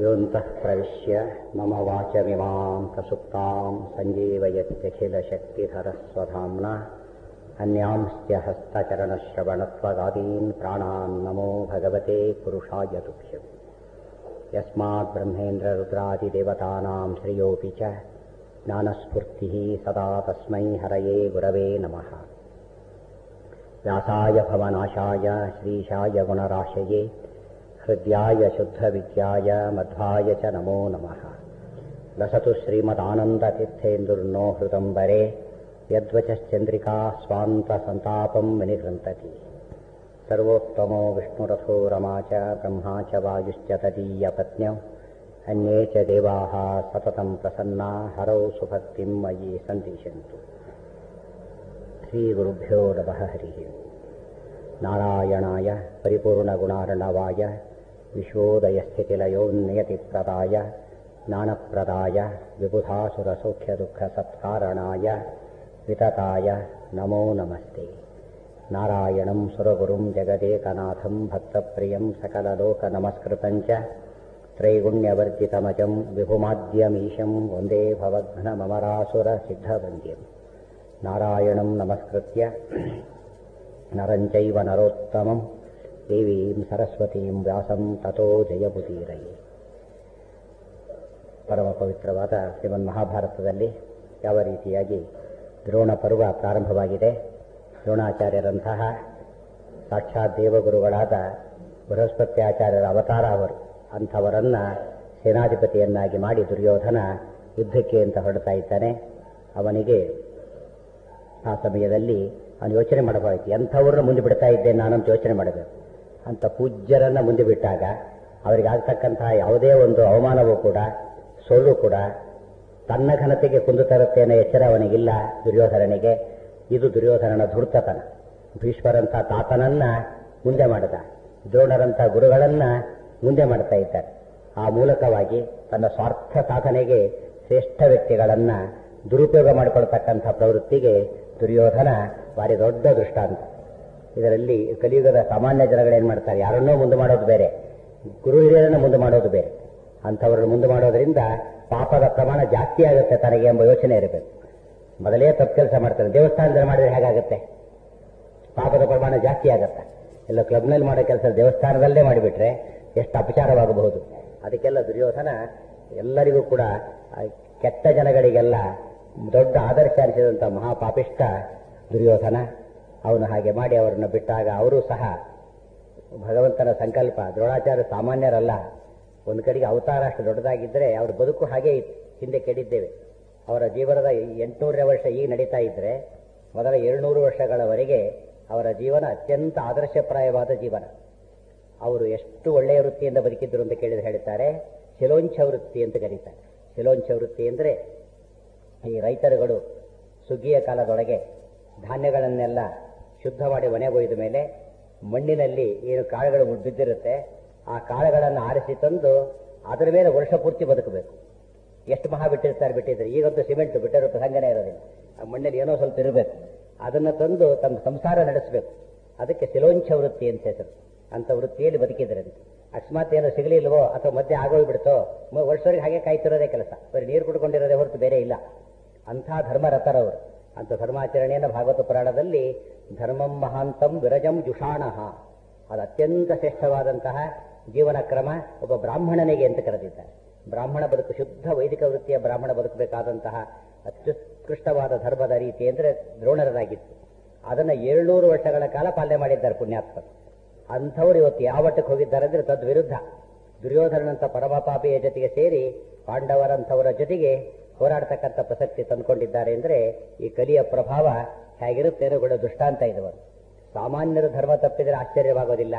योऽन्तः प्रविश्य मम वाचमिमां प्रसुप्तां सञ्जीवयत्यखिलशक्तिधरस्वधाम्ना अन्यांश्च हस्तचरणश्रवणत्वगादीन् प्राणान् नमो भगवते पुरुषाय तुभ्यम् यस्मात् ब्रह्मेन्द्ररुद्रादिदेवतानां श्रियोऽपि च ज्ञानस्फूर्तिः सदा तस्मै हरये गुरवे नमः व्यासाय भवनाशाय श्रीशाय गुणराशये हृद्याय शुद्धविद्याय मध्वाय च नमो नमः लसतु श्रीमदानन्दतीर्थेन्दुर्नो हृदम्बरे यद्वचश्चन्द्रिका स्वान्तसन्तापं विनिगृन्तति सर्वोत्तमो विष्णुरथो रमा च ब्रह्मा च वायुश्च तदीयपत्न्यौ अन्ये च देवाः सततं प्रसन्ना हरौ सुभक्तिं मयि सन्दिशन्तु श्रीगुरुभ्यो नमः हरिः नारायणाय परिपूर्णगुणार्णवाय विश्वोदयस्थितिलयोन्नियतिप्रदाय ज्ञानप्रदाय विबुधासुरसौख्यदुःखसत्कारणाय वितताय नमो नमस्ते नारायणं सुरगुरुं जगदेकनाथं भक्तप्रियं सकललोकनमस्कृतं च त्रैगुण्यवर्जितमजं विभुमाद्यमीशं वन्दे भवघ्नममरासुरसिद्धवन्द्यम् नारायणं नमस्कृत्य नरं चैव नरोत्तमं देवीं सरस्वतीं ವ್ಯಾಸಂ ತಥೋ ಜಯಬುದೀರಯಿ ಪರಮ ಪವಿತ್ರವಾದ ಶ್ರೀಮನ್ ಮಹಾಭಾರತದಲ್ಲಿ ಯಾವ ರೀತಿಯಾಗಿ ದ್ರೋಣ ಪರ್ವ ಪ್ರಾರಂಭವಾಗಿದೆ ದ್ರೋಣಾಚಾರ್ಯರಂತಹ ಸಾಕ್ಷಾತ್ ದೇವಗುರುಗಳಾದ ಬೃಹಸ್ಪತ್ಯಾಚಾರ್ಯರ ಅವತಾರ ಅವರು ಅಂಥವರನ್ನ ಸೇನಾಧಿಪತಿಯನ್ನಾಗಿ ಮಾಡಿ ದುರ್ಯೋಧನ ಯುದ್ಧಕ್ಕೆ ಅಂತ ಹೊರಡ್ತಾ ಇದ್ದಾನೆ ಅವನಿಗೆ ಆ ಸಮಯದಲ್ಲಿ ಅವನು ಯೋಚನೆ ಮಾಡಬಾರ್ದು ಎಂಥವ್ರನ್ನ ಮುಂದೆ ಬಿಡ್ತಾ ಇದ್ದೇನೆ ನಾನಂತ ಯೋಚನೆ ಮಾಡಬೇಕು ಅಂತ ಪೂಜ್ಯರನ್ನ ಮುಂದೆ ಬಿಟ್ಟಾಗ ಅವರಿಗೆ ಆಗ್ತಕ್ಕಂತಹ ಯಾವುದೇ ಒಂದು ಅವಮಾನವೂ ಕೂಡ ಸೋಲು ಕೂಡ ತನ್ನ ಘನತೆಗೆ ಕುಂದು ತರುತ್ತೆ ಅನ್ನೋ ಎಚ್ಚರ ಅವನಿಗಿಲ್ಲ ದುರ್ಯೋಧನನಿಗೆ ಇದು ದುರ್ಯೋಧನನ ಧೂರ್ತತನ ಭೀಷ್ಮರಂಥ ತಾತನನ್ನ ಮುಂದೆ ಮಾಡಿದ ದ್ರೋಣರಂಥ ಗುರುಗಳನ್ನ ಮುಂದೆ ಮಾಡ್ತಾ ಇದ್ದಾರೆ ಆ ಮೂಲಕವಾಗಿ ತನ್ನ ಸ್ವಾರ್ಥ ಸಾಧನೆಗೆ ಶ್ರೇಷ್ಠ ವ್ಯಕ್ತಿಗಳನ್ನ ದುರುಪಯೋಗ ಮಾಡಿಕೊಳ್ತಕ್ಕಂಥ ಪ್ರವೃತ್ತಿಗೆ ದುರ್ಯೋಧನ ಭಾರಿ ದೊಡ್ಡ ದೃಷ್ಟಾಂತ ಇದರಲ್ಲಿ ಕಲಿಯುಗದ ಸಾಮಾನ್ಯ ಜನಗಳೇನು ಮಾಡ್ತಾರೆ ಯಾರನ್ನೋ ಮುಂದೆ ಮಾಡೋದು ಬೇರೆ ಗುರು ಹಿರಿಯರನ್ನ ಮುಂದೆ ಮಾಡೋದು ಬೇರೆ ಅಂಥವ್ರನ್ನ ಮುಂದೆ ಮಾಡೋದ್ರಿಂದ ಪಾಪದ ಪ್ರಮಾಣ ಜಾಸ್ತಿ ಆಗುತ್ತೆ ತನಗೆ ಎಂಬ ಯೋಚನೆ ಇರಬೇಕು ಮೊದಲೇ ತಪ್ಪು ಕೆಲಸ ಮಾಡ್ತಾನೆ ದೇವಸ್ಥಾನದಲ್ಲಿ ಮಾಡಿದ್ರೆ ಹೇಗಾಗುತ್ತೆ ಪಾಪದ ಪ್ರಮಾಣ ಜಾಸ್ತಿ ಆಗುತ್ತೆ ಎಲ್ಲ ಕ್ಲಬ್ನಲ್ಲಿ ಮಾಡೋ ಕೆಲಸ ದೇವಸ್ಥಾನದಲ್ಲೇ ಮಾಡಿಬಿಟ್ರೆ ಎಷ್ಟು ಅಪಚಾರವಾಗಬಹುದು ಅದಕ್ಕೆಲ್ಲ ದುರ್ಯೋಧನ ಎಲ್ಲರಿಗೂ ಕೂಡ ಕೆಟ್ಟ ಜನಗಳಿಗೆಲ್ಲ ದೊಡ್ಡ ಆದರ್ಶ ಅನಿಸಿದಂಥ ಮಹಾಪಾಪಿಷ್ಟ ದುರ್ಯೋಧನ ಅವನು ಹಾಗೆ ಮಾಡಿ ಅವರನ್ನು ಬಿಟ್ಟಾಗ ಅವರು ಸಹ ಭಗವಂತನ ಸಂಕಲ್ಪ ದ್ರೋಣಾಚಾರ್ಯ ಸಾಮಾನ್ಯರಲ್ಲ ಒಂದು ಕಡೆಗೆ ಅವತಾರ ಅಷ್ಟು ದೊಡ್ಡದಾಗಿದ್ದರೆ ಅವ್ರ ಬದುಕು ಹಾಗೆ ಹಿಂದೆ ಕೆಡಿದ್ದೇವೆ ಅವರ ಜೀವನದ ಎಂಟುನೂರನೇ ವರ್ಷ ಈಗ ನಡೀತಾ ಇದ್ರೆ ಮೊದಲ ಏಳ್ನೂರು ವರ್ಷಗಳವರೆಗೆ ಅವರ ಜೀವನ ಅತ್ಯಂತ ಆದರ್ಶಪ್ರಾಯವಾದ ಜೀವನ ಅವರು ಎಷ್ಟು ಒಳ್ಳೆಯ ವೃತ್ತಿಯಿಂದ ಬದುಕಿದ್ರು ಅಂತ ಕೇಳಿದ್ರೆ ಹೇಳ್ತಾರೆ ಶಿಲೋಂಚ ವೃತ್ತಿ ಅಂತ ಕರೀತಾರೆ ಶಿಲೋಂಚ ವೃತ್ತಿ ಅಂದರೆ ಈ ರೈತರುಗಳು ಸುಗ್ಗಿಯ ಕಾಲದೊಳಗೆ ಧಾನ್ಯಗಳನ್ನೆಲ್ಲ ಶುದ್ಧ ಮಾಡಿ ಒಣಗೊಯ್ದ ಮೇಲೆ ಮಣ್ಣಿನಲ್ಲಿ ಏನು ಕಾಳುಗಳು ಬಿದ್ದಿರುತ್ತೆ ಆ ಕಾಳುಗಳನ್ನು ಆರಿಸಿ ತಂದು ಅದರ ಮೇಲೆ ವರ್ಷ ಪೂರ್ತಿ ಬದುಕಬೇಕು ಎಷ್ಟು ಮಹಾ ಬಿಟ್ಟಿರ್ತಾರೆ ಬಿಟ್ಟಿದ್ರೆ ಈಗಂತೂ ಸಿಮೆಂಟ್ ಬಿಟ್ಟಿರೋ ಪ್ರಸಂಗನೇ ಇರೋದಿಲ್ಲ ಆ ಮಣ್ಣಲ್ಲಿ ಏನೋ ಸ್ವಲ್ಪ ಇರಬೇಕು ಅದನ್ನು ತಂದು ತಮ್ಮ ಸಂಸಾರ ನಡೆಸಬೇಕು ಅದಕ್ಕೆ ಶಿಲೋಂಚ ವೃತ್ತಿ ಅಂತ ಹೆಸರು ಅಂತ ವೃತ್ತಿಯಲ್ಲಿ ಬದುಕಿದ್ರಂತೆ ಅಕಸ್ಮಾತ್ ಏನೋ ಸಿಗಲಿಲ್ವೋ ಅಥವಾ ಮಧ್ಯೆ ಆಗೋಗ್ಬಿಡ್ತೋ ವರ್ಷವರೆಗೆ ಹಾಗೆ ಕಾಯ್ತಿರೋದೇ ಕೆಲಸ ಬರೀ ನೀರು ಕುಡ್ಕೊಂಡಿರೋದೇ ಹೊರತು ಬೇರೆ ಇಲ್ಲ ಅಂಥ ಧರ್ಮರಥರವರು ಅಂತ ಧರ್ಮಾಚರಣೆಯನ್ನು ಭಾಗವತ ಪುರಾಣದಲ್ಲಿ ಧರ್ಮಂ ಮಹಾಂತಂ ವಿರಜಂ ಜುಷಾಣಃ ಅದು ಅತ್ಯಂತ ಶ್ರೇಷ್ಠವಾದಂತಹ ಜೀವನ ಕ್ರಮ ಒಬ್ಬ ಬ್ರಾಹ್ಮಣನಿಗೆ ಅಂತ ಕರೆದಿದ್ದಾರೆ ಬ್ರಾಹ್ಮಣ ಬದುಕು ಶುದ್ಧ ವೈದಿಕ ವೃತ್ತಿಯ ಬ್ರಾಹ್ಮಣ ಬದುಕಬೇಕಾದಂತಹ ಅತ್ಯುತ್ಕೃಷ್ಟವಾದ ಧರ್ಮದ ರೀತಿ ಅಂದರೆ ದ್ರೋಣರದಾಗಿತ್ತು ಅದನ್ನು ಏಳ್ನೂರು ವರ್ಷಗಳ ಕಾಲ ಪಾಲನೆ ಮಾಡಿದ್ದಾರೆ ಪುಣ್ಯಾತ್ಮರು ಅಂಥವ್ರು ಇವತ್ತು ಯಾವಟ್ಟಕ್ಕೆ ಹೋಗಿದ್ದಾರೆ ಅಂದರೆ ತದ್ವಿರುದ್ಧ ದುರ್ಯೋಧನಂತ ಪರಮಪಾಪಿಯ ಜೊತೆಗೆ ಸೇರಿ ಪಾಂಡವರಂಥವರ ಜೊತೆಗೆ ಹೋರಾಡ್ತಕ್ಕಂಥ ಪ್ರಸಕ್ತಿ ತಂದುಕೊಂಡಿದ್ದಾರೆ ಅಂದರೆ ಈ ಕಲಿಯ ಪ್ರಭಾವ ಹೇಗಿರುತ್ತೆ ಕೂಡ ದೃಷ್ಟಾಂತ ಇದುವರು ಸಾಮಾನ್ಯರು ಧರ್ಮ ತಪ್ಪಿದರೆ ಆಶ್ಚರ್ಯವಾಗೋದಿಲ್ಲ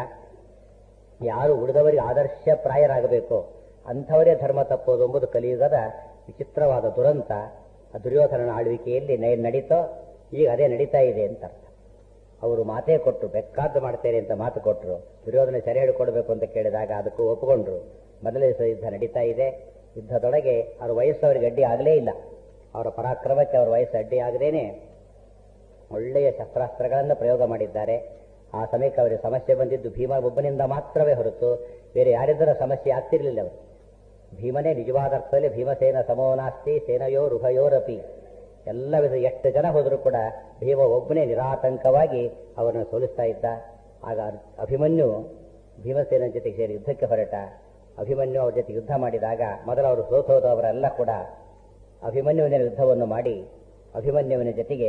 ಯಾರು ಉಳಿದವರಿಗೆ ಆದರ್ಶಪ್ರಾಯರಾಗಬೇಕು ಅಂಥವರೇ ಧರ್ಮ ತಪ್ಪೋದು ಎಂಬುದು ಕಲಿಯುಗದ ವಿಚಿತ್ರವಾದ ದುರಂತ ದುರ್ಯೋಧನನ ಆಳ್ವಿಕೆಯಲ್ಲಿ ನಡೀತೋ ಈಗ ಅದೇ ನಡೀತಾ ಇದೆ ಅಂತ ಅರ್ಥ ಅವರು ಮಾತೇ ಕೊಟ್ಟರು ಬೆಕ್ಕಾದ್ದು ಮಾಡ್ತೇನೆ ಅಂತ ಮಾತು ಕೊಟ್ಟರು ದುರ್ಯೋಧನ ಸೆರೆ ಹಿಡ್ಕೊಡ್ಬೇಕು ಅಂತ ಕೇಳಿದಾಗ ಅದಕ್ಕೂ ಒಪ್ಪಿಕೊಂಡ್ರು ಮೊದಲೇ ಯುದ್ಧ ನಡೀತಾ ಇದೆ ಯುದ್ಧದೊಳಗೆ ಅವ್ರ ವಯಸ್ಸು ಅವರಿಗೆ ಅಡ್ಡಿ ಆಗಲೇ ಇಲ್ಲ ಅವರ ಪರಾಕ್ರಮಕ್ಕೆ ಅವರ ವಯಸ್ಸು ಅಡ್ಡಿ ಆಗದೇನೆ ಒಳ್ಳೆಯ ಶಸ್ತ್ರಾಸ್ತ್ರಗಳನ್ನು ಪ್ರಯೋಗ ಮಾಡಿದ್ದಾರೆ ಆ ಸಮಯಕ್ಕೆ ಅವರಿಗೆ ಸಮಸ್ಯೆ ಬಂದಿದ್ದು ಭೀಮ ಒಬ್ಬನಿಂದ ಮಾತ್ರವೇ ಹೊರತು ಬೇರೆ ಯಾರಿದ್ದರ ಸಮಸ್ಯೆ ಆಗ್ತಿರ್ಲಿಲ್ಲ ಅವರು ಭೀಮನೇ ನಿಜವಾದ ಅರ್ಥದಲ್ಲಿ ಭೀಮಸೇನ ಸಮೋನಾಸ್ತಿ ಸೇನಯೋರ್ ಉಭಯೋರಪಿ ಎಲ್ಲ ವಿಧ ಎಷ್ಟು ಜನ ಹೋದರೂ ಕೂಡ ಭೀಮ ಒಬ್ಬನೇ ನಿರಾತಂಕವಾಗಿ ಅವರನ್ನು ಸೋಲಿಸ್ತಾ ಇದ್ದ ಆಗ ಅಭಿಮನ್ಯು ಭೀಮಸೇನ ಜೊತೆಗೆ ಸೇರಿ ಯುದ್ಧಕ್ಕೆ ಹೊರಟ ಅಭಿಮನ್ಯು ಅವ್ರ ಜೊತೆ ಯುದ್ಧ ಮಾಡಿದಾಗ ಮೊದಲು ಅವರು ಸೋತೋದವರೆಲ್ಲ ಕೂಡ ಅಭಿಮನ್ಯುವಿನ ಯುದ್ಧವನ್ನು ಮಾಡಿ ಅಭಿಮನ್ಯುವಿನ ಜೊತೆಗೆ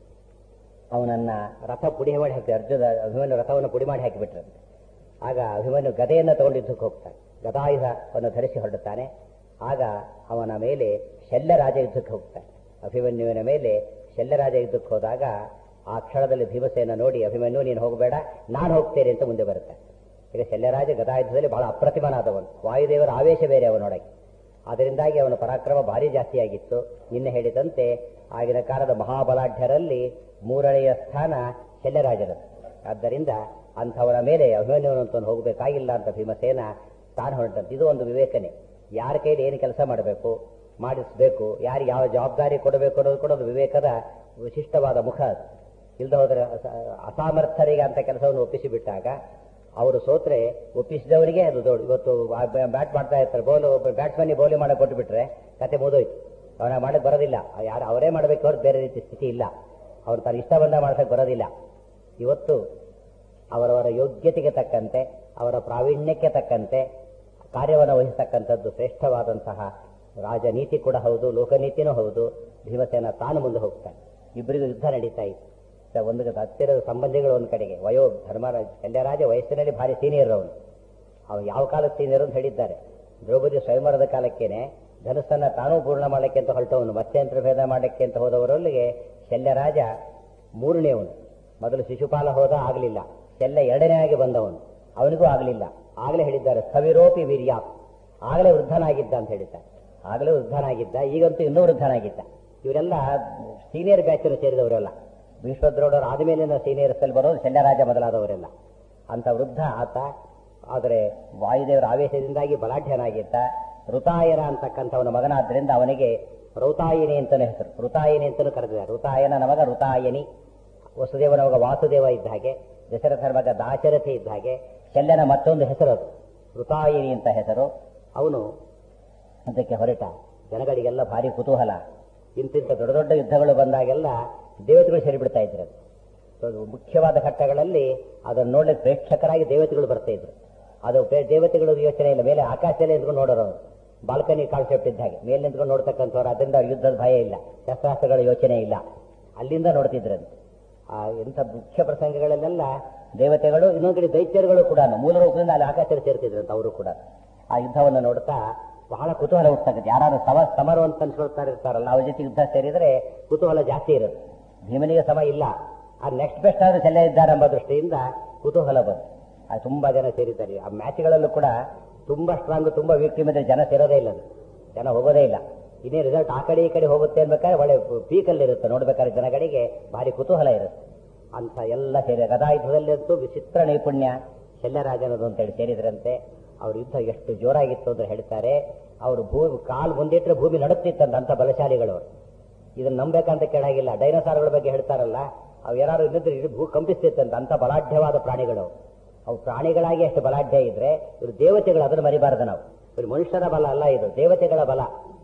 ಅವನನ್ನ ರಥ ಪುಡಿ ಮಾಡಿ ಹಾಕಿ ಅರ್ಜುನ ಅಭಿಮನ್ಯು ರಥವನ್ನು ಪುಡಿ ಮಾಡಿ ಹಾಕಿಬಿಟ್ರಂತೆ ಆಗ ಅಭಿಮನ್ಯು ಗದೆಯನ್ನು ತಗೊಂಡು ಯುದ್ಧಕ್ಕೆ ಹೋಗ್ತಾನೆ ಗದಾಯುಧವನ್ನು ಧರಿಸಿ ಹೊರಡುತ್ತಾನೆ ಆಗ ಅವನ ಮೇಲೆ ಶಲ್ಯರಾಜ ಯುದ್ಧಕ್ಕೆ ಹೋಗ್ತಾನೆ ಅಭಿಮನ್ಯುವಿನ ಮೇಲೆ ಶಲ್ಯರಾಜ ಯುದ್ಧಕ್ಕೆ ಹೋದಾಗ ಆ ಕ್ಷಣದಲ್ಲಿ ಭೀಮಸೇನ ನೋಡಿ ಅಭಿಮನ್ಯು ನೀನು ಹೋಗಬೇಡ ನಾನು ಹೋಗ್ತೇನೆ ಅಂತ ಮುಂದೆ ಬರುತ್ತೆ ಈಗ ಶಲ್ಯರಾಜ ಗದಾಯುಧದಲ್ಲಿ ಬಹಳ ಅಪ್ರತಿಮನಾದವನು ವಾಯುದೇವರ ಆವೇಶ ಬೇರೆ ಅವನೊಳಗೆ ಅದರಿಂದಾಗಿ ಅವನ ಪರಾಕ್ರಮ ಭಾರಿ ಜಾಸ್ತಿಯಾಗಿತ್ತು ನಿನ್ನೆ ಹೇಳಿದಂತೆ ಆಗಿನ ಕಾಲದ ಮಹಾಬಲಾಢ್ಯರಲ್ಲಿ ಮೂರನೆಯ ಸ್ಥಾನ ಶಲ್ಯರಾಜರದು ಆದ್ದರಿಂದ ಅಂಥವರ ಮೇಲೆ ಅಭಿಮನ್ಯುವಂತವನು ಹೋಗಬೇಕಾಗಿಲ್ಲ ಅಂತ ಭೀಮಸೇನ ತಾನು ಹೊರಟಂತೆ ಇದು ಒಂದು ವಿವೇಕನೆ ಯಾರ ಕೈಲಿ ಏನು ಕೆಲಸ ಮಾಡಬೇಕು ಮಾಡಿಸ್ಬೇಕು ಯಾರಿಗೆ ಯಾವ ಜವಾಬ್ದಾರಿ ಕೊಡಬೇಕು ಅನ್ನೋದು ಕೂಡ ಒಂದು ವಿವೇಕದ ವಿಶಿಷ್ಟವಾದ ಮುಖ ಅದು ಇಲ್ಲದ ಹೋದರೆ ಅಸಾಮರ್ಥರಿಗೆ ಅಂತ ಕೆಲಸವನ್ನು ಒಪ್ಪಿಸಿಬಿಟ್ಟಾಗ ಅವರು ಸೋತ್ರೆ ಒಪ್ಪಿಸಿದವರಿಗೆ ಅದು ದೊಡ್ಡ ಇವತ್ತು ಬ್ಯಾಟ್ ಮಾಡ್ತಾ ಇರ್ತಾರೆ ಬೋಲು ಬ್ಯಾಟ್ಸ್ಮನ್ ಬೌಲಿಂಗ್ ಮಾಡಕ್ಕೆ ಕೊಟ್ಟು ಬಿಟ್ರೆ ಕತೆ ಮುಗಿದೋಯ್ತು ಅವನ ಮಾಡಕ್ಕೆ ಬರೋದಿಲ್ಲ ಯಾರು ಅವರೇ ಮಾಡಬೇಕು ಹೊರತು ಬೇರೆ ರೀತಿ ಸ್ಥಿತಿ ಇಲ್ಲ ಅವ್ರು ತನ್ನ ಇಷ್ಟ ಬಂದ ಮಾಡ್ಸಕ್ಕೆ ಬರೋದಿಲ್ಲ ಇವತ್ತು ಅವರವರ ಯೋಗ್ಯತೆಗೆ ತಕ್ಕಂತೆ ಅವರ ಪ್ರಾವೀಣ್ಯಕ್ಕೆ ತಕ್ಕಂತೆ ಕಾರ್ಯವನ್ನು ವಹಿಸತಕ್ಕಂಥದ್ದು ಶ್ರೇಷ್ಠವಾದಂತಹ ರಾಜನೀತಿ ಕೂಡ ಹೌದು ಲೋಕನೀತಿನೂ ಹೌದು ಭೀಮಸೇನ ತಾನು ಮುಂದೆ ಹೋಗ್ತಾನೆ ಇಬ್ಬರಿಗೂ ಯುದ್ಧ ನಡೀತಾ ಇತ್ತು ಒಂದು ಹತ್ತಿರದ ಸಂಬಂಧಿಗಳು ಒಂದು ಕಡೆಗೆ ವಯೋ ಧರ್ಮರಾಜ ಶಲ್ಯರಾಜ ವಯಸ್ಸಿನಲ್ಲಿ ಭಾರಿ ಸೀನಿಯರ್ ಅವನು ಅವನು ಯಾವ ಕಾಲದ ಸೀನಿಯರ್ ಅಂತ ಹೇಳಿದ್ದಾರೆ ದ್ರೌಪದಿ ಸ್ವಯಂವರದ ಕಾಲಕ್ಕೇನೆ ಧನಸ್ಸನ್ನ ತಾನೂ ಪೂರ್ಣ ಮಾಡಕ್ಕೆ ಅಂತ ಹೊರಟವನು ಮತ್ಸ್ಯಂತ್ರ ಭೇದ ಮಾಡಕ್ಕೆ ಅಂತ ಹೋದವರೊಲ್ಲಿಗೆ ಶಲ್ಯರಾಜ ಮೂರನೇವನು ಮೊದಲು ಶಿಶುಪಾಲ ಹೋದ ಆಗಲಿಲ್ಲ ಶಲ್ಯ ಎರಡನೇ ಆಗಿ ಬಂದವನು ಅವನಿಗೂ ಆಗಲಿಲ್ಲ ಆಗಲೇ ಹೇಳಿದ್ದಾರೆ ಸ್ಥವಿರೋಪಿ ವೀರ್ಯ ಆಗಲೇ ವೃದ್ಧನಾಗಿದ್ದ ಅಂತ ಹೇಳಿದ್ದಾರೆ ಆಗಲೇ ವೃದ್ಧನಾಗಿದ್ದ ಈಗಂತೂ ಇನ್ನೂ ವೃದ್ಧನಾಗಿದ್ದ ಇವರೆಲ್ಲ ಸೀನಿಯರ್ ಬ್ಯಾಚನ್ನು ಸೇರಿದವರೆಲ್ಲ ಭೀಷ್ಮದ್ರೋಡರು ಆದಮೇಲಿನ ಸೀನಿಯರ್ಸ್ ಅಲ್ಲಿ ಬರೋದು ಶಲ್ಯರಾಜ ಮೊದಲಾದವರೆಲ್ಲ ಅಂತ ವೃದ್ಧ ಆತ ಆದರೆ ವಾಯುದೇವರ ಆವೇಶದಿಂದಾಗಿ ಬಲಾಢ್ಯನಾಗಿದ್ದ ಋತಾಯನ ಅಂತಕ್ಕಂಥವನ ಮಗನಾದ್ದರಿಂದ ಅವನಿಗೆ ಋತಾಯಿನಿ ಅಂತಲೇ ಹೆಸರು ಋತಾಯಿನಿ ಅಂತಲೂ ಕರೆದಿದ್ದಾರೆ ಋತಾಯನ ಮಗ ಋತಾಯನಿ ವಸುದೇವನ ಮಗ ವಾಸುದೇವ ಇದ್ದ ಹಾಗೆ ದಶರಥನ ಮಗ ದಾಶರಥಿ ಇದ್ದ ಹಾಗೆ ಶಲ್ಯನ ಮತ್ತೊಂದು ಹೆಸರು ಅದು ಋತಾಯಿನಿ ಅಂತ ಹೆಸರು ಅವನು ಅದಕ್ಕೆ ಹೊರಟ ಜನಗಳಿಗೆಲ್ಲ ಭಾರಿ ಕುತೂಹಲ ಇಂತಿಂತ ದೊಡ್ಡ ದೊಡ್ಡ ಯುದ್ಧಗಳು ಬಂದಾಗೆಲ್ಲ ದೇವತೆಗಳು ಸೇರಿಬಿಡ್ತಾ ಇದ್ರು ಅದು ಮುಖ್ಯವಾದ ಘಟ್ಟಗಳಲ್ಲಿ ಅದನ್ನು ನೋಡ್ಲಿಕ್ಕೆ ಪ್ರೇಕ್ಷಕರಾಗಿ ದೇವತೆಗಳು ಬರ್ತಾ ಇದ್ರು ಅದು ದೇವತೆಗಳು ಯೋಚನೆ ಇಲ್ಲ ಮೇಲೆ ಆಕಾಶದಲ್ಲಿ ನಿಂತ್ಕೊಂಡು ನೋಡೋರು ಅವರು ಬಾಲ್ಕನಿ ಕಾನ್ಸೆಪ್ಟ್ ಇದ್ದ ಹಾಗೆ ಮೇಲೆ ನಿಂತ್ಕೊಂಡು ನೋಡ್ತಕ್ಕಂಥವ್ರು ಅದರಿಂದ ಯುದ್ಧದ ಭಯ ಇಲ್ಲ ಶಸ್ತ್ರಾಸ್ತ್ರಗಳ ಯೋಚನೆ ಇಲ್ಲ ಅಲ್ಲಿಂದ ನೋಡ್ತಿದ್ರಂತೆ ಆ ಎಂಥ ಮುಖ್ಯ ಪ್ರಸಂಗಗಳಲ್ಲೆಲ್ಲ ದೇವತೆಗಳು ಇನ್ನೊಂದು ಕಡೆ ದೈತ್ಯರುಗಳು ಕೂಡ ಮೂಲ ರೂಪದಿಂದ ಅಲ್ಲಿ ಆಕಾಶದಲ್ಲಿ ಸೇರ್ತಿದ್ರಂತ ಅವರು ಕೂಡ ಆ ಯುದ್ಧವನ್ನು ನೋಡ್ತಾ ಬಹಳ ಕುತೂಹಲ ಹುಟ್ಟಾಗುತ್ತೆ ಯಾರು ಸಮ ಸಮರು ಅಂತ ಅನ್ಸ್ಕೊಳ್ತಾ ಇರ್ತಾರಲ್ಲ ಅವ್ರ ಜೊತೆ ಯುದ್ಧ ಸೇರಿದ್ರೆ ಕುತೂಹಲ ಜಾಸ್ತಿ ಇರುತ್ತೆ ಭೀಮನಿಗೆ ಸಮ ಇಲ್ಲ ಆ ನೆಕ್ಸ್ಟ್ ಬೆಸ್ಟ್ ಆದ್ರೂ ಶಲ್ಯ ಇದ್ದಾರೆ ಎಂಬ ದೃಷ್ಟಿಯಿಂದ ಕುತೂಹಲ ಬಂತು ಅದು ತುಂಬಾ ಜನ ಸೇರಿದ್ದಾರೆ ಆ ಮ್ಯಾಚ್ಗಳಲ್ಲೂ ಕೂಡ ತುಂಬಾ ಸ್ಟ್ರಾಂಗ್ ತುಂಬಾ ವೀಕ್ ಟೀಮ್ ಇದ್ರೆ ಜನ ಸೇರೋದೇ ಇಲ್ಲ ಅದು ಜನ ಹೋಗೋದೇ ಇಲ್ಲ ಇನ್ನೇ ರಿಸಲ್ಟ್ ಆ ಕಡೆ ಈ ಕಡೆ ಹೋಗುತ್ತೆ ಅನ್ಬೇಕಾದ್ರೆ ಒಳ್ಳೆ ಪೀಕಲ್ಲಿ ಇರುತ್ತೆ ನೋಡ್ಬೇಕಾದ್ರೆ ಜನಗಳಿಗೆ ಭಾರಿ ಕುತೂಹಲ ಇರುತ್ತೆ ಅಂತ ಎಲ್ಲ ಸೇರಿ ಗದಾಯುಧದಲ್ಲಂತೂ ವಿಚಿತ್ರ ನೈಪುಣ್ಯ ಶಲ್ಯರಾಜನದು ಅಂತೇಳಿ ಸೇರಿದ್ರಂತೆ ಅವ್ರ ಯುದ್ಧ ಎಷ್ಟು ಜೋರಾಗಿತ್ತು ಅಂತ ಹೇಳ್ತಾರೆ ಅವರು ಭೂಮಿ ಕಾಲು ಮುಂದಿಟ್ರೆ ಭೂಮಿ ನಡುತ್ತಿತ್ತಂತ ಅಂತ ಬಲಶಾಲಿಗಳು ಇದನ್ನ ನಂಬೇಕಂತ ಕೇಳಾಗಿಲ್ಲ ಡೈನೋಸಾರ್ಗಳ ಬಗ್ಗೆ ಹೇಳ್ತಾರಲ್ಲ ಅವು ಯಾರು ಇದ್ದಿದ್ರೆ ಇಡೀ ಭೂ ಕಂಪಿಸ್ತಿತ್ತಂತ ಅಂತ ಬಲಾಢ್ಯವಾದ ಪ್ರಾಣಿಗಳು ಅವು ಪ್ರಾಣಿಗಳಾಗಿ ಎಷ್ಟು ಬಲಾಢ್ಯ ಇದ್ರೆ ಇವರು ದೇವತೆಗಳು ಅದನ್ನು ಮರಿಬಾರದು ನಾವು ಇವರು ಮನುಷ್ಯರ ಬಲ ಅಲ್ಲ ಇದು ದೇವತೆಗಳ ಬಲ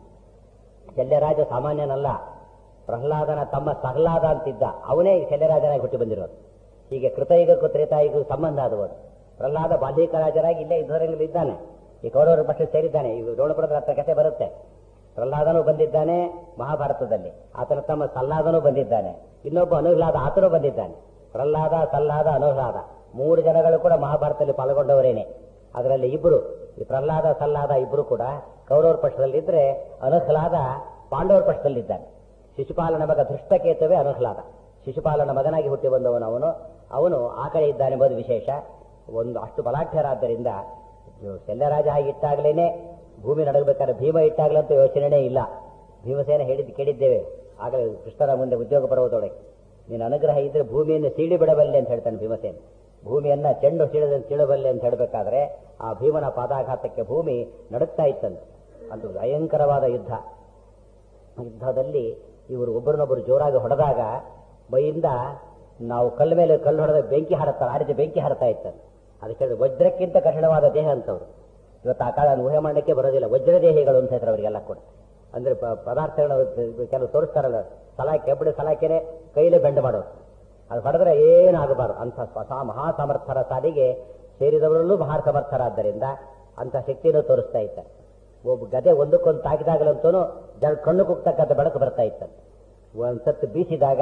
ಶಲ್ಯರಾಜ ಸಾಮಾನ್ಯನಲ್ಲ ಪ್ರಹ್ಲಾದನ ತಮ್ಮ ಸಹ್ಲಾದ ಅಂತಿದ್ದ ಅವನೇ ಶಲ್ಯರಾಜನಾಗಿ ಹುಟ್ಟಿ ಬಂದಿರೋದು ಹೀಗೆ ಕೃತಯುಗಕ್ಕೂ ತ್ರೇತಾಯುಗೂ ಸಂಬಂಧ ಆದವರು ಪ್ರಹ್ಲಾದ ಬಾಲ್ಯಕರಾಜರಾಗಿ ಇಲ್ಲೇ ಯುದ್ಧರಂಗದಲ್ಲಿ ಇದ್ದಾನೆ ಈ ಕೌರವರ ಪಕ್ಷ ಸೇರಿದ್ದಾನೆ ಈ ದ್ರೋಣಪುರದ ಹತ್ರ ಕಥೆ ಬರುತ್ತೆ ಪ್ರಹ್ಲಾದನೂ ಬಂದಿದ್ದಾನೆ ಮಹಾಭಾರತದಲ್ಲಿ ಆತನ ತಮ್ಮ ಸಲ್ಲಾದನೂ ಬಂದಿದ್ದಾನೆ ಇನ್ನೊಬ್ಬ ಅನುಹ್ಲಾದ ಆತನೂ ಬಂದಿದ್ದಾನೆ ಪ್ರಹ್ಲಾದ ಸಲ್ಲಾದ ಅನುಹ್ಲಾದ ಮೂರು ಜನಗಳು ಕೂಡ ಮಹಾಭಾರತದಲ್ಲಿ ಪಾಲ್ಗೊಂಡವರೇನೆ ಅದರಲ್ಲಿ ಇಬ್ಬರು ಈ ಪ್ರಹ್ಲಾದ ಸಲ್ಲಾದ ಇಬ್ಬರು ಕೂಡ ಕೌರವರ ಪಕ್ಷದಲ್ಲಿದ್ದರೆ ಅನುಹ್ಲಾದ ಪಾಂಡವರ ಪಕ್ಷದಲ್ಲಿದ್ದಾನೆ ಶಿಶುಪಾಲನ ಮಗ ಧೃಷ್ಟಕೇತವೇ ಅನುಹ್ಲಾದ ಶಿಶುಪಾಲನ ಮಗನಾಗಿ ಹುಟ್ಟಿ ಬಂದವನು ಅವನು ಅವನು ಆ ಕಡೆ ಇದ್ದಾನೆಂಬುದು ವಿಶೇಷ ಒಂದು ಅಷ್ಟು ಬಲಾಢ್ಯರಾದ್ದರಿಂದ ಶಲ್ಯರಾಜ ಹಾಗೆ ಇಟ್ಟಾಗಲೇನೆ ಭೂಮಿ ನಡಗಬೇಕಾದ್ರೆ ಭೀಮ ಇಟ್ಟಾಗಲಂತೂ ಯೋಚನೆನೇ ಇಲ್ಲ ಭೀಮಸೇನ ಹೇಳಿದ್ದು ಕೇಳಿದ್ದೇವೆ ಆಗಲೇ ಕೃಷ್ಣನ ಮುಂದೆ ಉದ್ಯೋಗ ಪರ್ವತೊಳಗೆ ನೀನು ಅನುಗ್ರಹ ಇದ್ರೆ ಭೂಮಿಯನ್ನು ಸೀಳಿ ಬಿಡಬಲ್ಲೆ ಅಂತ ಹೇಳ್ತಾನೆ ಭೀಮಸೇನ ಭೂಮಿಯನ್ನ ಚೆಂಡು ಸೀಳದಂತೆ ಸೀಳಬಲ್ಲೆ ಅಂತ ಹೇಳಬೇಕಾದ್ರೆ ಆ ಭೀಮನ ಪಾದಾಘಾತಕ್ಕೆ ಭೂಮಿ ನಡುತ್ತಾ ಇತ್ತಂತೆ ಅದು ಭಯಂಕರವಾದ ಯುದ್ಧ ಯುದ್ಧದಲ್ಲಿ ಇವರು ಒಬ್ಬರನ್ನೊಬ್ಬರು ಜೋರಾಗಿ ಹೊಡೆದಾಗ ಬೈಯಿಂದ ನಾವು ಕಲ್ಲು ಮೇಲೆ ಕಲ್ಲು ಹೊಡೆದ ಬೆಂಕಿ ಹಾರುತ್ತಾರೆ ಆ ರೀತಿ ಬೆಂಕಿ ಹಾರುತ್ತಾ ಇತ್ತಂತೆ ಅದಕ್ಕೆ ವಜ್ರಕ್ಕಿಂತ ಕಠಿಣವಾದ ದೇಹ ಅಂತವ್ರು ಇವತ್ತು ಆ ಕಾಲ ಊಹೆ ಮಾಡಲಿಕ್ಕೆ ಬರೋದಿಲ್ಲ ವಜ್ರದೇಹಿಗಳು ಅಂತ ಹೇಳ್ತಾರೆ ಅವರಿಗೆಲ್ಲ ಕೂಡ ಅಂದ್ರೆ ಪ- ಪದಾರ್ಥಗಳು ಕೆಲವು ತೋರಿಸ್ತಾರಲ್ಲ ಸಲಾಕೆ ಎಬ್ಬಡಿ ಸಲಾಕೆನೆ ಕೈಲೇ ಬೆಂಡ್ ಮಾಡೋದು ಅದು ಹೊಡೆದ್ರೆ ಏನಾಗಬಾರದು ಅಂತ ಹೊಸ ಮಹಾಸಮರ್ಥರ ಸಾಲಿಗೆ ಸೇರಿದವರಲ್ಲೂ ಮಹಾಸಮರ್ಥರಾದ್ದರಿಂದ ಅಂತ ಶಕ್ತಿಯನ್ನು ತೋರಿಸ್ತಾ ಇದ್ದಾರೆ ಒಬ್ಬ ಗದೆ ಒಂದಕ್ಕೊಂದು ತಾಕಿದಾಗಲಂತೂ ಜನ ಕಣ್ಣು ಕುಗ್ತಕ್ಕಂಥ ಬೆಳಕು ಬರ್ತಾ ಇತ್ತಂತೆ ಒಂದ್ಸತ್ತು ಬೀಸಿದಾಗ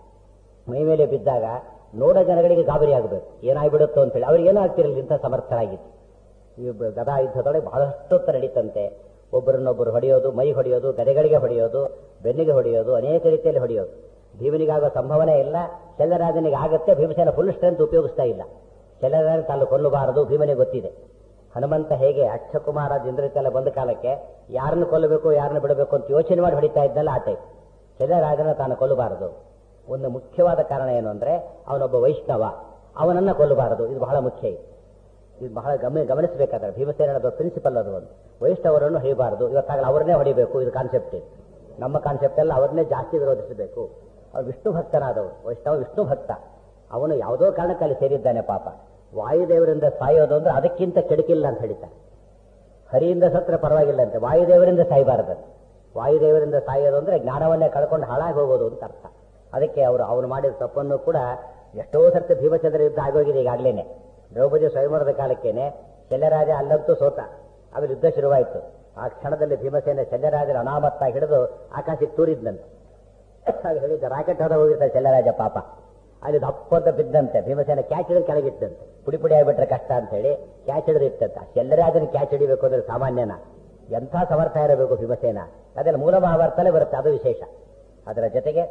ಮೈ ಮೇಲೆ ಬಿದ್ದಾಗ ನೋಡೋ ಜನಗಳಿಗೆ ಗಾಬರಿ ಆಗಬೇಕು ಏನಾಗ್ಬಿಡುತ್ತೋ ಅಂತೇಳಿ ಅವ್ರಿಗೆ ಏನೂ ಆಗ್ತಿರಲಿಲ್ಲ ಇಂಥ ಸಮರ್ಥರಾಗಿತ್ತು ಈ ಬ- ಗದಾ ಯುದ್ಧದೊಳಗೆ ಬಹಳಷ್ಟು ಹೊತ್ತು ನಡೀತಂತೆ ಒಬ್ಬರನ್ನೊಬ್ಬರು ಹೊಡೆಯೋದು ಮೈ ಹೊಡೆಯೋದು ಗದೆಗಳಿಗೆ ಹೊಡೆಯೋದು ಬೆನ್ನಿಗೆ ಹೊಡೆಯೋದು ಅನೇಕ ರೀತಿಯಲ್ಲಿ ಹೊಡೆಯೋದು ಭೀಮನಿಗಾಗೋ ಸಂಭವನೆ ಇಲ್ಲ ಶಲ್ಯರಾಜನಿಗೆ ಆಗತ್ತೆ ಭೀಮಸೇನ ಫುಲ್ ಸ್ಟ್ರೆಂತ್ ಉಪಯೋಗಿಸ್ತಾ ಇಲ್ಲ ಶಲ್ಯರಾಜನ ತಾನು ಕೊಲ್ಲಬಾರದು ಭೀಮನಿಗೆ ಗೊತ್ತಿದೆ ಹನುಮಂತ ಹೇಗೆ ಅಕ್ಷಕುಮಾರ ಇಂದ್ರತೆಲ್ಲ ಬಂದ ಕಾಲಕ್ಕೆ ಯಾರನ್ನು ಕೊಲ್ಲಬೇಕು ಯಾರನ್ನು ಬಿಡಬೇಕು ಅಂತ ಯೋಚನೆ ಮಾಡಿ ಹೊಡಿತಾ ಇದ್ದಲ್ಲ ಆ ಟೈಪ್ ಶಲ್ಯರಾಜನ ತಾನು ಕೊಲ್ಲಬಾರದು ಒಂದು ಮುಖ್ಯವಾದ ಕಾರಣ ಏನು ಅಂದ್ರೆ ಅವನೊಬ್ಬ ವೈಷ್ಣವ ಅವನನ್ನ ಕೊಲ್ಲಬಾರದು ಇದು ಬಹಳ ಮುಖ್ಯ ಇದು ಇದು ಬಹಳ ಗಮನ ಗಮನಿಸಬೇಕಾದ್ರೆ ಭೀಮಸೇನದ ಪ್ರಿನ್ಸಿಪಲ್ ಅದು ಒಂದು ವೈಷ್ಣವರನ್ನು ಹೊಡಿಬಾರದು ಇವತ್ತಾಗಲೇ ಅವ್ರನ್ನೇ ಹೊಡಿಬೇಕು ಇದು ಕಾನ್ಸೆಪ್ಟ್ ಇದು ನಮ್ಮ ಕಾನ್ಸೆಪ್ಟ್ ಎಲ್ಲ ಅವ್ರನ್ನೇ ಜಾಸ್ತಿ ವಿರೋಧಿಸಬೇಕು ಅವ್ರು ವಿಷ್ಣು ಭಕ್ತನಾದವರು ವೈಷ್ಣವ ವಿಷ್ಣು ಭಕ್ತ ಅವನು ಯಾವುದೋ ಕಾರಣಕ್ಕೆ ಅಲ್ಲಿ ಸೇರಿದ್ದಾನೆ ಪಾಪ ವಾಯುದೇವರಿಂದ ಸಾಯೋದು ಅಂದ್ರೆ ಅದಕ್ಕಿಂತ ಕೆಡಕಿಲ್ಲ ಅಂತ ಹೇಳ್ತಾರೆ ಹರಿಯಿಂದ ಸತ್ರ ಪರವಾಗಿಲ್ಲ ಅಂತೆ ವಾಯುದೇವರಿಂದ ಸಾಯಬಾರದಂತೆ ವಾಯುದೇವರಿಂದ ಸಾಯೋದು ಅಂದ್ರೆ ಜ್ಞಾನವನ್ನೇ ಕಳ್ಕೊಂಡು ಹಾಳಾಗಿ ಹೋಗೋದು ಅಂತ ಅರ್ಥ ಅದಕ್ಕೆ ಅವರು ಅವನು ಮಾಡಿದ ತಪ್ಪನ್ನು ಕೂಡ ಎಷ್ಟೋ ಸರ್ತಿ ಭೀಮಚಂದ್ರ ಯುದ್ಧ ಆಗೋಗಿದೆ ಈಗಾಗಲೇನೆ ದ್ರೌಪದಿ ಸ್ವಯಂವರದ ಕಾಲಕ್ಕೇನೆ ಶಲ್ಯರಾಜ ಅಲ್ಲಂತೂ ಸೋತ ಆಮೇಲೆ ಯುದ್ಧ ಶುರುವಾಯಿತು ಆ ಕ್ಷಣದಲ್ಲಿ ಭೀಮಸೇನ ಶಲ್ಯರಾಜನ ಅನಾಮತ್ತ ಹಿಡಿದು ಆಕಾಶಕ್ಕೆ ತೂರಿದ್ನಂತೆ ಆಗ ಹೇಳಿದ್ದ ರಾಕೆಟ್ ಹೊರ ಹೋಗಿರ್ತಾರೆ ಶಲ್ಯರಾಜ ಪಾಪ ಅಲ್ಲಿ ದಪ್ಪಂತ ಬಿದ್ದಂತೆ ಭೀಮಸೇನ ಕ್ಯಾಚ್ ಹಿಡಿದು ಕೆಳಗಿಟ್ಟಂತೆ ಪುಡಿ ಪುಡಿ ಆಗಿಬಿಟ್ರೆ ಕಷ್ಟ ಅಂತ ಹೇಳಿ ಕ್ಯಾಚ್ ಹಿಡಿದು ಇಟ್ಟಂತೆ ಶಲ್ಯರಾಜನ ಕ್ಯಾಚ್ ಹಿಡಿಬೇಕು ಅಂದ್ರೆ ಸಾಮಾನ್ಯನ ಎಂಥ ಸಮರ್ಥ ಇರಬೇಕು ಭೀಮಸೇನ ಅದೆಲ್ಲ ಮೂಲ ಮಹಾಭಾರತಲ್ಲೇ ಬರುತ್ತೆ ಅದು ವಿಶೇಷ ಅದರ ಜೊತೆಗೆ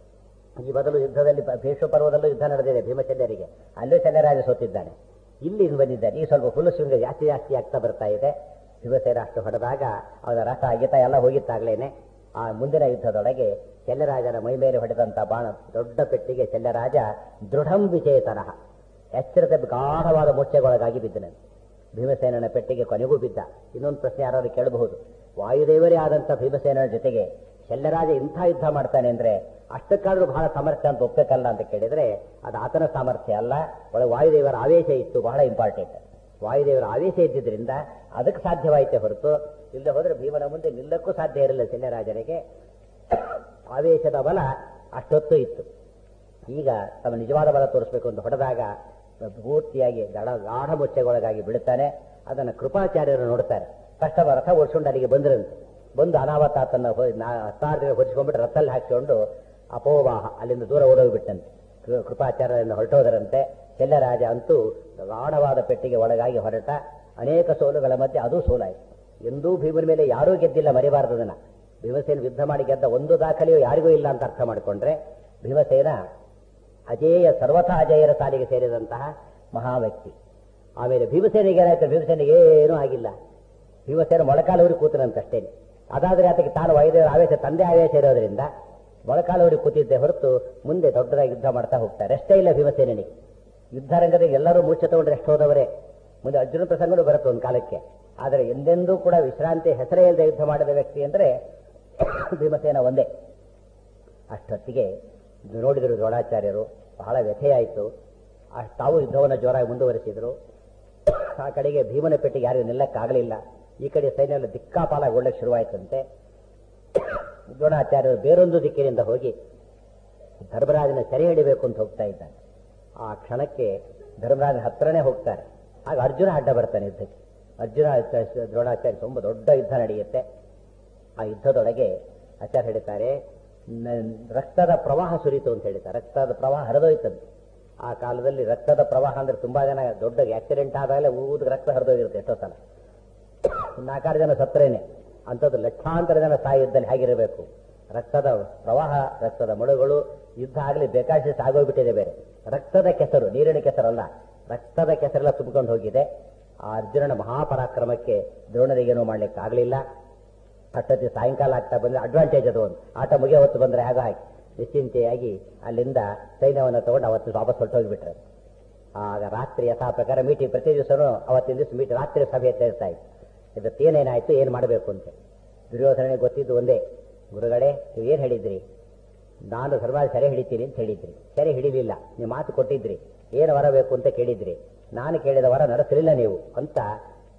ಈ ಬದಲು ಯುದ್ಧದಲ್ಲಿ ಪ- ಭೀಷ್ಮ ಪರ್ವದಲ್ಲೂ ಯುದ್ಧ ನಡೆದಿದೆ ಭೀಮಚಂದ್ರರಿಗೆ ಅಲ್ಲೂ ಶಲ್ಯರಾಜ ಸೋತಿದ್ದಾನೆ ಇಲ್ಲಿ ಇದು ಬಂದಿದ್ದಾನೆ ಈ ಸ್ವಲ್ಪ ಹುಲ್ಲು ಶೃಂಗ ಜಾಸ್ತಿ ಜಾಸ್ತಿ ಆಗ್ತಾ ಬರ್ತಾ ಇದೆ ಭೀಮಸೇನ ಅಷ್ಟು ಹೊಡೆದಾಗ ಅವರ ರಥ ಅಗಿತ ಎಲ್ಲ ಹೋಗಿತ್ತಾಗ್ಲೇನೆ ಆ ಮುಂದಿನ ಯುದ್ಧದೊಳಗೆ ಶಲ್ಯರಾಜನ ಮೈ ಮೇಲೆ ಹೊಡೆದಂತ ಬಾಣ ದೊಡ್ಡ ಪೆಟ್ಟಿಗೆ ಶಲ್ಯರಾಜ ದೃಢಂ ವಿಚೇತನಃ ಎಚ್ಚರದ ಗಾಢವಾದ ಮೋರ್ಚೆಗೊಳಗಾಗಿ ಬಿದ್ದನಂತೆ ಭೀಮಸೇನನ ಪೆಟ್ಟಿಗೆ ಕೊನೆಗೂ ಬಿದ್ದ ಇನ್ನೊಂದು ಪ್ರಶ್ನೆ ಯಾರಾದ್ರೂ ಕೇಳಬಹುದು ವಾಯುದೇವರೇ ಆದಂತ ಭೀಮಸೇನನ ಜೊತೆಗೆ ಶಲ್ಯರಾಜ ಇಂಥ ಯುದ್ಧ ಮಾಡ್ತಾನೆ ಅಂದ್ರೆ ಅಷ್ಟಕ್ಕಾದ್ರೂ ಬಹಳ ಸಾಮರ್ಥ್ಯ ಅಂತ ಒಪ್ಪಬೇಕಲ್ಲ ಅಂತ ಕೇಳಿದ್ರೆ ಅದು ಆತನ ಸಾಮರ್ಥ್ಯ ಅಲ್ಲ ಒಳಗೆ ವಾಯುದೇವರ ಆವೇಶ ಇತ್ತು ಬಹಳ ಇಂಪಾರ್ಟೆಂಟ್ ವಾಯುದೇವರ ಆವೇಶ ಇದ್ದಿದ್ರಿಂದ ಅದಕ್ಕೆ ಸಾಧ್ಯವಾಯಿತೆ ಹೊರತು ಇಲ್ಲದೆ ಹೋದ್ರೆ ಭೀಮನ ಮುಂದೆ ನಿಲ್ಲಕ್ಕೂ ಸಾಧ್ಯ ಇರಲಿಲ್ಲ ಶಲ್ಯರಾಜನಿಗೆ ಆವೇಶದ ಬಲ ಅಷ್ಟೊತ್ತು ಇತ್ತು ಈಗ ತಮ್ಮ ನಿಜವಾದ ಬಲ ತೋರಿಸಬೇಕು ಅಂತ ಹೊಡೆದಾಗ ಪೂರ್ತಿಯಾಗಿ ಗಡ ಗಾಢ ಮುಚ್ಚೆಗೊಳಗಾಗಿ ಬೀಳುತ್ತಾನೆ ಅದನ್ನು ಕೃಪಾಚಾರ್ಯರು ನೋಡ್ತಾರೆ ಕಷ್ಟ ರಥ ಓಡಿಸ್ಕೊಂಡು ಅಲ್ಲಿಗೆ ಬಂದ್ರಂತೆ ಬಂದು ಅನಾವತಾತನ್ನ ಹತ್ತಾರು ಹೊರಿಸ್ಕೊಂಡ್ಬಿಟ್ಟು ರಥಲ್ಲಿ ಹಾಕಿಕೊಂಡು ಅಪೋವಾಹ ಅಲ್ಲಿಂದ ದೂರ ಓಡೋಗ್ಬಿಟ್ಟಂತೆ ಕೃ- ಕೃಪಾಚಾರ್ಯರಿಂದ ಹೊರಟೋದರಂತೆ ಶಲ್ಯರಾಜ ಅಂತೂ ಗಾಢವಾದ ಪೆಟ್ಟಿಗೆ ಒಳಗಾಗಿ ಹೊರಟ ಅನೇಕ ಸೋಲುಗಳ ಮಧ್ಯೆ ಅದೂ ಸೋಲಾಯಿತು ಎಂದೂ ಭೀಮನ ಮೇಲೆ ಯಾರೂ ಗೆದ್ದಿಲ್ಲ ಮರಿಬಾರದು ಅದನ್ನ ಭೀಮಸೇನ ಯುದ್ಧ ಮಾಡಿ ಗೆದ್ದ ಒಂದು ದಾಖಲೆಯೂ ಯಾರಿಗೂ ಇಲ್ಲ ಅಂತ ಅರ್ಥ ಮಾಡಿಕೊಂಡ್ರೆ ಭೀಮಸೇನ ಅಜೇಯ ಸರ್ವಥಾ ಅಜೇಯರ ಸಾಲಿಗೆ ಸೇರಿದಂತಹ ಮಹಾ ವ್ಯಕ್ತಿ ಆಮೇಲೆ ಭೀಮಸೇನಿಗೆ ಏನಾಯ್ತು ಭೀಮಸೇನಿಗೆ ಏನೂ ಆಗಿಲ್ಲ ಭೀಮಸೇನ ಮೊಳಕಾಲೂರಿ ಕೂತನಂತಷ್ಟೇ ಅದಾದ್ರೆ ಆತಗೆ ತಾನು ವಾಯುದೇವರ ಆವೇಶ ತಂದೆ ಆವೇಶ ಇರೋದ್ರಿಂದ ಮೊಳಕಾಲೂರಿ ಕೂತಿದ್ದೆ ಹೊರತು ಮುಂದೆ ದೊಡ್ಡದಾಗಿ ಯುದ್ಧ ಮಾಡ್ತಾ ಹೋಗ್ತಾರೆ ರೆಸ್ಟೇ ಇಲ್ಲ ಭೀಮಸೇನಿಗೆ ಯುದ್ಧ ರಂಗದಲ್ಲಿ ಎಲ್ಲರೂ ಮೂರ್ಛೆ ತಗೊಂಡು ರೆಸ್ಟ್ ಹೋದವರೇ ಮುಂದೆ ಅರ್ಜುನ ಪ್ರಸಂಗಗಳು ಬರುತ್ತೆ ಒಂದು ಕಾಲಕ್ಕೆ ಆದರೆ ಎಂದೆಂದೂ ಕೂಡ ವಿಶ್ರಾಂತಿ ಹೆಸರೇ ಇಲ್ಲದೆ ಯುದ್ಧ ಮಾಡಿದ ವ್ಯಕ್ತಿ ಅಂದರೆ ಭೀಮಸೇನ ಒಂದೇ ಅಷ್ಟೊತ್ತಿಗೆ ಇದು ನೋಡಿದರು ದ್ರೋಣಾಚಾರ್ಯರು ಬಹಳ ವ್ಯಥೆಯಾಯಿತು ಅಷ್ಟ್ ತಾವು ಯುದ್ಧವನ್ನು ಜೋರಾಗಿ ಮುಂದುವರಿಸಿದರು ಆ ಕಡೆಗೆ ಭೀಮನ ಪೆಟ್ಟಿಗೆ ಯಾರಿಗೂ ನಿಲ್ಲಕ್ಕಾಗಲಿಲ್ಲ ಈ ಕಡೆ ಸೈನ್ಯ ಎಲ್ಲ ದಿಕ್ಕಾಪಾಲಾಗೊಳ್ಳಕ್ಕೆ ಶುರುವಾಯಿತಂತೆ ದ್ರೋಣಾಚಾರ್ಯರು ಬೇರೊಂದು ದಿಕ್ಕಿನಿಂದ ಹೋಗಿ ಧರ್ಮರಾಜನ ಸೆರೆ ಹಿಡಿಬೇಕು ಅಂತ ಹೋಗ್ತಾ ಇದ್ದಾನೆ ಆ ಕ್ಷಣಕ್ಕೆ ಧರ್ಮರಾಜನ ಹತ್ರನೇ ಹೋಗ್ತಾರೆ ಆಗ ಅರ್ಜುನ ಅಡ್ಡ ಬರ್ತಾನೆ ಯುದ್ಧಕ್ಕೆ ಅರ್ಜುನ ಆಚಾರ್ಯ- ದ್ರೋಣಾಚಾರ್ಯ ತುಂಬ ದೊಡ್ಡ ಯುದ್ಧ ನಡೆಯುತ್ತೆ ಆ ಯುದ್ಧದೊಳಗೆ ಆಚಾರ್ಯ ಹೇಳ್ತಾರೆ ನ- ರಕ್ತದ ಪ್ರವಾಹ ಸುರಿತು ಅಂತ ಹೇಳ್ತಾರೆ ರಕ್ತದ ಪ್ರವಾಹ ಹರಿದೋಯ್ತಂತೆ ಆ ಕಾಲದಲ್ಲಿ ರಕ್ತದ ಪ್ರವಾಹ ಅಂದ್ರೆ ತುಂಬಾ ಜನ ದೊಡ್ಡ ಆಕ್ಸಿಡೆಂಟ್ ಆದಾಗಲೇ ಊದ ರಕ್ತ ಹರಿದೋಗಿರುತ್ತೆ ಎಷ್ಟೋ ಸಲ ನಾಲ್ಕಾರು ಜನ ಸತ್ರೇನೆ ಅಂಥದ್ದು ಲಕ್ಷಾಂತರ ಜನ ಸಾಯಿ ಯುದ್ಧದಲ್ಲಿ ಹೇಗಿರಬೇಕು ರಕ್ತದ ಪ್ರವಾಹ ರಕ್ತದ ಮಡುಗಳು ಯುದ್ಧ ಆಗಲಿ ಬೇಕಾದಷ್ಟು ಆಗೋಗ್ಬಿಟ್ಟಿದೆ ಬೇರೆ ರಕ್ತದ ಕೆಸರು ನೀರಿನ ಕೆಸರಲ್ಲ ರಕ್ತದ ಕೆಸರೆಲ್ಲ ತುಂಬಿಕೊಂಡು ಹೋಗಿದೆ ಆ ಅರ್ಜುನನ ಮಹಾಪರಾಕ್ರಮಕ್ಕೆ ದ್ರೋಣರಿಗೇನೂ ಮಾಡ್ಲಿಕ್ಕೆ ಆಗಲಿಲ್ಲ ಅಷ್ಟೊತ್ತಿ ಸಾಯಂಕಾಲ ಆಗ್ತಾ ಬಂದ್ರೆ ಅಡ್ವಾಂಟೇಜ್ ಅದು ಒಂದು ಆಟ ಮುಗಿಯೋ ಹೊತ್ತು ಬಂದ್ರೆ ಆಗ ಹಾಕಿ ನಿಶ್ಚಿಂತೆಯಾಗಿ ಅಲ್ಲಿಂದ ಸೈನ್ಯವನ್ನು ತಗೊಂಡು ಅವತ್ತು ವಾಪಸ್ ಹೊರಟೋಗಿಬಿಟ್ರೆ ಆಗ ರಾತ್ರಿ ಯಥಾ ಪ್ರಕಾರ ಮೀಟಿಂಗ್ ಪ್ರತಿ ದಿವಸನೂ ಅವತ್ತಿನ ದಿವಸ ಮೀಟ್ ರಾತ್ರಿ ಸಭೆ ಸೇರ್ತಾ ಇತ್ತು ಇವತ್ತೇನೇನಾಯ್ತು ಏನು ಮಾಡಬೇಕು ಅಂತ ದುರ್ಯೋಧನಿಗೆ ಗೊತ್ತಿದ್ದು ಒಂದೇ ಗುರುಗಳೇ ನೀವು ಏನು ಹೇಳಿದ್ರಿ ನಾನು ಧರ್ಮಾದ ಸೆರೆ ಹಿಡಿತೀನಿ ಅಂತ ಹೇಳಿದ್ರಿ ಸೆರೆ ಹಿಡಿಲಿಲ್ಲ ನೀವು ಮಾತು ಕೊಟ್ಟಿದ್ರಿ ಏನು ವರ ಬೇಕು ಅಂತ ಕೇಳಿದ್ರಿ ನಾನು ಕೇಳಿದ ವರ ನಡೆಸಲಿಲ್ಲ ನೀವು ಅಂತ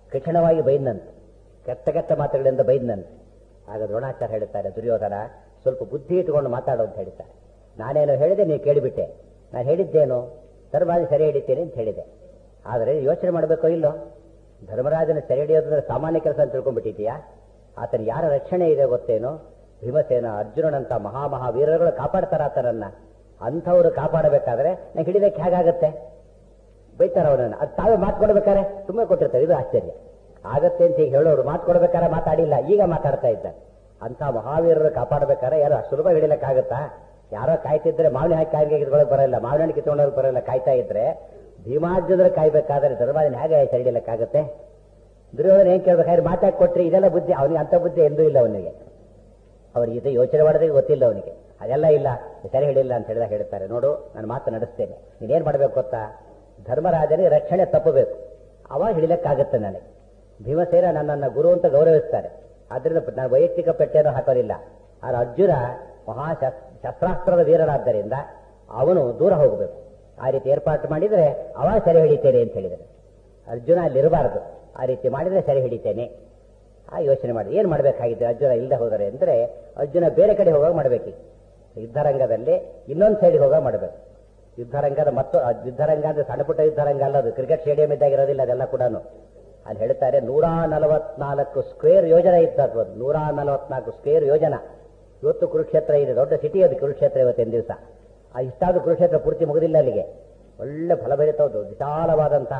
ಕಠಿಣವಾಗಿ ಬೈದಂತೆ ಕೆಟ್ಟ ಕೆಟ್ಟ ಮಾತುಗಳಿಂದ ಬೈದಂತೆ ಆಗ ದ್ರೋಣಾಚಾರ್ಯ ಹೇಳುತ್ತಾರೆ ದುರ್ಯೋಧನ ಸ್ವಲ್ಪ ಬುದ್ಧಿ ಇಟ್ಟುಕೊಂಡು ಮಾತಾಡು ಅಂತ ಹೇಳ್ತಾರೆ ನಾನೇನು ಹೇಳಿದೆ ನೀವು ಕೇಳಿಬಿಟ್ಟೆ ನಾನು ಹೇಳಿದ್ದೇನು ಧರ್ಮರಾಜ ಸರಿ ಹಿಡಿತೇನೆ ಅಂತ ಹೇಳಿದೆ ಆದರೆ ಯೋಚನೆ ಮಾಡಬೇಕೋ ಇಲ್ಲೋ ಧರ್ಮರಾಜನ ಸೆರೆ ಹಿಡಿಯೋದಂದ್ರೆ ಸಾಮಾನ್ಯ ಕೆಲಸ ಅಂತ ತಿಳ್ಕೊಂಡ್ಬಿಟ್ಟಿದ್ಯಾ ಆತನ ಯಾರ ರಕ್ಷಣೆ ಇದೆ ಗೊತ್ತೇನೋ ಭೀಮಸೇನ ಅರ್ಜುನನಂತ ಮಹಾಮಹಾವೀರರುಗಳು ಕಾಪಾಡ್ತಾರ ಆತನನ್ನ ಅಂಥವ್ರು ಕಾಪಾಡಬೇಕಾದ್ರೆ ನಂಗೆ ಹಿಡಿದಕ್ಕೆ ಹೇಗಾಗತ್ತೆ ಬೈತಾರ ಅವನನ್ನು ಅದು ತಾವೇ ಮಾತು ಕೊಡ್ಬೇಕಾರೆ ಸುಮ್ಮನೆ ಕೊಟ್ಟಿರ್ತಾರೆ ಇದು ಆಶ್ಚರ್ಯ ಆಗತ್ತೆ ಅಂತ ಈಗ ಹೇಳೋರು ಮಾತು ಕೊಡ್ಬೇಕಾರೆ ಮಾತಾಡಿಲ್ಲ ಈಗ ಮಾತಾಡ್ತಾ ಇದ್ದಾರೆ ಅಂತ ಮಹಾವೀರರು ಕಾಪಾಡಬೇಕಾದ್ರೆ ಯಾರು ಅಷ್ಟು ಸುಲಭ ಹಿಡಿಲಕ್ಕಾಗತ್ತಾ ಯಾರೋ ಕಾಯ್ತಿದ್ರೆ ಮಾವಿನ ಹಾಕಿ ಕಾಯಿಗೆ ಇದ್ರೊಳಗೆ ಬರಲ್ಲ ಮಾವಿನ ಹಣ್ಣು ಕಿತ್ಕೊಂಡವ್ರು ಬರಲ್ಲ ಕಾಯ್ತಾ ಇದ್ರೆ ಭೀಮಾರ್ಜುನರು ಕಾಯ್ಬೇಕಾದ್ರೆ ಧರ್ಮಾದಿನ ಹೇಗೆ ಹಿಡಿಯಲಿಕ್ಕಾಗತ್ತೆ ದುರ್ಯೋಧನ ಏನ್ ಕೇಳ್ಬೇಕಾದ್ರೆ ಮಾತಾಡಿ ಕೊಟ್ರಿ ಇದೆಲ್ಲ ಬುದ್ಧಿ ಅವನಿಗೆ ಅಂತ ಬುದ್ಧಿ ಎಂದೂ ಇಲ್ಲ ಅವನಿಗೆ ಅವರಿಗೆ ಇದು ಯೋಚನೆ ಮಾಡೋದಕ್ಕೆ ಗೊತ್ತಿಲ್ಲ ಅವನಿಗೆ ಅದೆಲ್ಲ ಇಲ್ಲ ಸರಿ ಹೇಳಿಲ್ಲ ಅಂತ ಹೇಳಿದಾಗ ಹೇಳ್ತಾರೆ ನೋಡು ನಾನು ಮಾತು ನಡೆಸ್ತೇನೆ ನೀನೇನ್ ಮಾಡ್ಬೇಕು ಗೊತ್ತಾ ಧರ್ಮರಾಜನಿಗೆ ರಕ್ಷಣೆ ತಪ್ಪಬೇಕು ಅವಾಗ ಹಿಡಿಲಕ್ಕಾಗತ್ತೆ ನನಗೆ ಭೀಮಸೇನ ನನ್ನನ್ನು ಗುರು ಅಂತ ಗೌರವಿಸ್ತಾರೆ ಆದ್ರಿಂದ ನಾನು ವೈಯಕ್ತಿಕ ಪೆಟ್ಟೆಯನ್ನು ಹಾಕೋದಿಲ್ಲ ಆದ್ರೆ ಅರ್ಜುನ ಮಹಾ ಶಸ್ತ್ರಾಸ್ತ್ರದ ವೀರನಾದ್ದರಿಂದ ಅವನು ದೂರ ಹೋಗಬೇಕು ಆ ರೀತಿ ಏರ್ಪಾಟು ಮಾಡಿದ್ರೆ ಅವಾಗ ಸೆರೆ ಹಿಡಿತೇನೆ ಅಂತ ಹೇಳಿದರೆ ಅರ್ಜುನ ಅಲ್ಲಿರಬಾರದು ಆ ರೀತಿ ಮಾಡಿದ್ರೆ ಸೆರೆ ಹಿಡಿತೇನೆ ಆ ಯೋಚನೆ ಮಾಡಿ ಏನು ಮಾಡಬೇಕಾಗಿದೆ ಅರ್ಜುನ ಇಲ್ಲದೆ ಹೋದರೆ ಅಂದರೆ ಅರ್ಜುನ ಬೇರೆ ಕಡೆ ಹೋಗಾಗ ಮಾಡಬೇಕು ಯುದ್ಧರಂಗದಲ್ಲಿ ಇನ್ನೊಂದು ಸೈಡ್ ಹೋಗಾಗ ಮಾಡಬೇಕು ಯುದ್ಧರಂಗದ ಮತ್ತು ಆ ಯುದ್ಧರಂಗ ಅಂದ್ರೆ ಸಣ್ಣ ಪುಟ್ಟ ಯುದ್ಧರಂಗ ಅಲ್ಲ ಅದು ಕ್ರಿಕೆಟ್ ಸ್ಟೇಡಿಯಂ ಇದ್ದಾಗಿರೋದಿಲ್ಲ ಅದೆಲ್ಲ ಕೂಡ ಅಲ್ಲಿ ಹೇಳ್ತಾರೆ ನೂರ ನಲವತ್ನಾಲ್ಕು ಸ್ಕ್ವೇರ್ ಯೋಜನೆ ಇತ್ತು ಅದು ನೂರ ನಲವತ್ನಾಲ್ಕು ಸ್ಕ್ವೇರ್ ಯೋಜನ ಇವತ್ತು ಕುರುಕ್ಷೇತ್ರ ಇದೆ ದೊಡ್ಡ ಸಿಟಿ ಅದು ಕುರುಕ್ಷೇತ್ರ ಇವತ್ತಿನ ದಿವಸ ಆ ಇಷ್ಟಾದ ಕುರುಕ್ಷೇತ್ರ ಪೂರ್ತಿ ಮುಗಿದಿಲ್ಲ ಅಲ್ಲಿಗೆ ಒಳ್ಳೆ ಫಲಭರಿತದ್ದು ವಿಶಾಲವಾದಂತಹ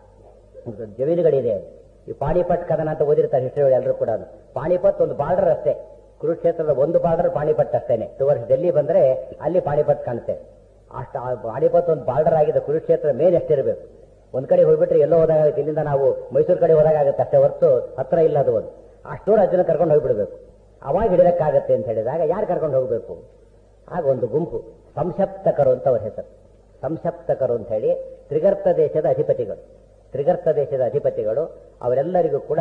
ಜಮೀನುಗಳಿದೆ ಈ ಪಾಣಿಪಟ್ ಕದನ ಅಂತ ಓದಿರ್ತಾರೆ ಹಿಸ್ಟ್ರಿ ಎಲ್ಲರೂ ಕೂಡ ಪಾಣಿಪತ್ ಒಂದು ಬಾರ್ಡರ್ ಅಷ್ಟೇ ಕುರುಕ್ಷೇತ್ರದ ಒಂದು ಬಾರ್ಡರ್ ಪಾಣಿಪಟ್ ಅಷ್ಟೇನೆ ಟುವರ್ಸ್ ಡೆಲ್ಲಿ ಬಂದ್ರೆ ಅಲ್ಲಿ ಪಾಣಿಪತ್ ಕಾಣುತ್ತೆ ಅಷ್ಟು ಆ ಪಾಣಿಪತ್ ಒಂದು ಬಾರ್ಡರ್ ಆಗಿದೆ ಕುರುಕ್ಷೇತ್ರ ಮೇನ್ ಎಷ್ಟಿರಬೇಕು ಒಂದ್ ಕಡೆ ಹೋಗ್ಬಿಟ್ರೆ ಎಲ್ಲೋ ಹೋದಾಗುತ್ತೆ ಇಲ್ಲಿಂದ ನಾವು ಮೈಸೂರು ಕಡೆ ಹೋದಾಗುತ್ತೆ ಅಷ್ಟೇ ಹೊರತು ಹತ್ರ ಇಲ್ಲ ಅದು ಒಂದು ಅಷ್ಟು ಅರ್ಜುನ ಕರ್ಕೊಂಡು ಹೋಗ್ಬಿಡ್ಬೇಕು ಅವಾಗ ಹಿಡಿದಕ್ಕಾಗತ್ತೆ ಅಂತ ಹೇಳಿದಾಗ ಯಾರು ಕರ್ಕೊಂಡು ಹೋಗ್ಬೇಕು ಆಗ ಒಂದು ಗುಂಪು ಸಂಸಪ್ತಕರು ಅಂತ ಅವ್ರ ಹೆಸರು ಸಂಸಪ್ತಕರು ಅಂತ ಹೇಳಿ ತ್ರಿಗರ್ತ ದೇಶದ ಅಧಿಪತಿಗಳು ತ್ರಿಗರ್ತ ದೇಶದ ಅಧಿಪತಿಗಳು ಅವರೆಲ್ಲರಿಗೂ ಕೂಡ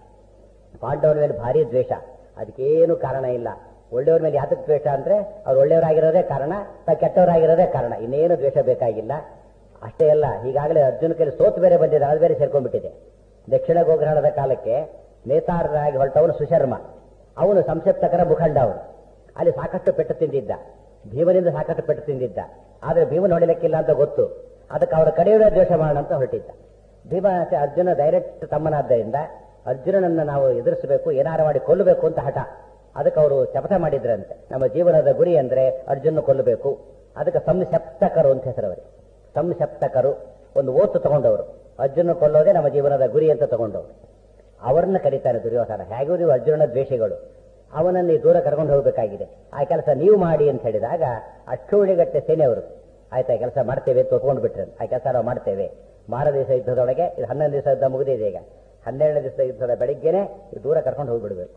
ಪಾಂಡವನ ಮೇಲೆ ಭಾರಿ ದ್ವೇಷ ಅದಕ್ಕೇನು ಕಾರಣ ಇಲ್ಲ ಒಳ್ಳೆಯವ್ರ ಮೇಲೆ ಯಾತಕ್ಕೆ ದ್ವೇಷ ಅಂದ್ರೆ ಅವ್ರು ಒಳ್ಳೆಯವರಾಗಿರೋದೇ ಕಾರಣ ತಾ ಕೆಟ್ಟವರಾಗಿರೋದೇ ಕಾರಣ ಇನ್ನೇನು ದ್ವೇಷ ಬೇಕಾಗಿಲ್ಲ ಅಷ್ಟೇ ಅಲ್ಲ ಈಗಾಗಲೇ ಅರ್ಜುನ ಕೈಲಿ ಸೋತು ಬೇರೆ ಬಂದಿದೆ ಅದು ಬೇರೆ ಸೇರ್ಕೊಂಡ್ಬಿಟ್ಟಿದೆ ದಕ್ಷಿಣ ಗೋಗ್ರಹಣದ ಕಾಲಕ್ಕೆ ನೇತಾರರಾಗಿ ಹೊರಟವನು ಸುಶರ್ಮ ಅವನು ಸಂಸಪ್ತಕರ ಮುಖಂಡ ಅವನು ಅಲ್ಲಿ ಸಾಕಷ್ಟು ಪೆಟ್ಟು ತಿಂದಿದ್ದ ಭೀಮನಿಂದ ಸಾಕಷ್ಟು ಪೆಟ್ಟು ತಿಂದಿದ್ದ ಆದ್ರೆ ಭೀಮನ್ ಹೊಡಿಲಿಕ್ಕಿಲ್ಲ ಅಂತ ಗೊತ್ತು ಅದಕ್ಕೆ ಅವರ ಕಡೆಯವರೇ ದ್ವೇಷ ಮಾಡೋಣ ಅಂತ ಹೊರಟಿದ್ದ ಭೀಮ ಅರ್ಜುನ ಡೈರೆಕ್ಟ್ ತಮ್ಮನಾದ್ದರಿಂದ ಅರ್ಜುನನನ್ನ ನಾವು ಎದುರಿಸಬೇಕು ಏನಾರು ಮಾಡಿ ಕೊಲ್ಲಬೇಕು ಅಂತ ಹಠ ಅದಕ್ಕೆ ಅವರು ಶಪಥ ಮಾಡಿದ್ರಂತೆ ನಮ್ಮ ಜೀವನದ ಗುರಿ ಅಂದ್ರೆ ಅರ್ಜುನ ಕೊಲ್ಲಬೇಕು ಅದಕ್ಕೆ ಸಂಸಪ್ತಕರು ಅಂತ ಹೆಸರು ಅವರಿಗೆ ಸಂಸಪ್ತಕರು ಒಂದು ಓತು ತಗೊಂಡವರು ಅರ್ಜುನ ಕೊಲ್ಲೋದೇ ನಮ್ಮ ಜೀವನದ ಗುರಿ ಅಂತ ತಗೊಂಡವರು ಅವರನ್ನ ಕರೀತಾರೆ ದುರ್ಯೋಧನ ಹೇಗೂ ನೀವು ಅರ್ಜುನನ ದ್ವೇಷಗಳು ಅವನನ್ನು ಈ ದೂರ ಕರ್ಕೊಂಡು ಹೋಗಬೇಕಾಗಿದೆ ಆ ಕೆಲಸ ನೀವು ಮಾಡಿ ಅಂತ ಹೇಳಿದಾಗ ಅಷ್ಟೂಳಿಗಟ್ಟೆ ಸೇನೆಯವರು ಆಯ್ತಾ ಕೆಲಸ ಮಾಡ್ತೇವೆ ಅಂತ ಒಪ್ಕೊಂಡು ಬಿಟ್ರೆ ಆ ಕೆಲಸ ನಾವು ಮಾಡ್ತೇವೆ ಮಾರ ದಿವಸ ಯುದ್ಧದೊಳಗೆ ಇದು ಹನ್ನೊಂದು ದಿವಸ ಯುದ್ಧ ಮುಗಿದಿದೆ ಈಗ ಹನ್ನೆರಡು ದಿವಸ ಯುದ್ಧದ ಬೆಳಿಗ್ಗೆನೆ ಈ ದೂರ ಕರ್ಕೊಂಡು ಹೋಗ್ಬಿಡ್ಬೇಕು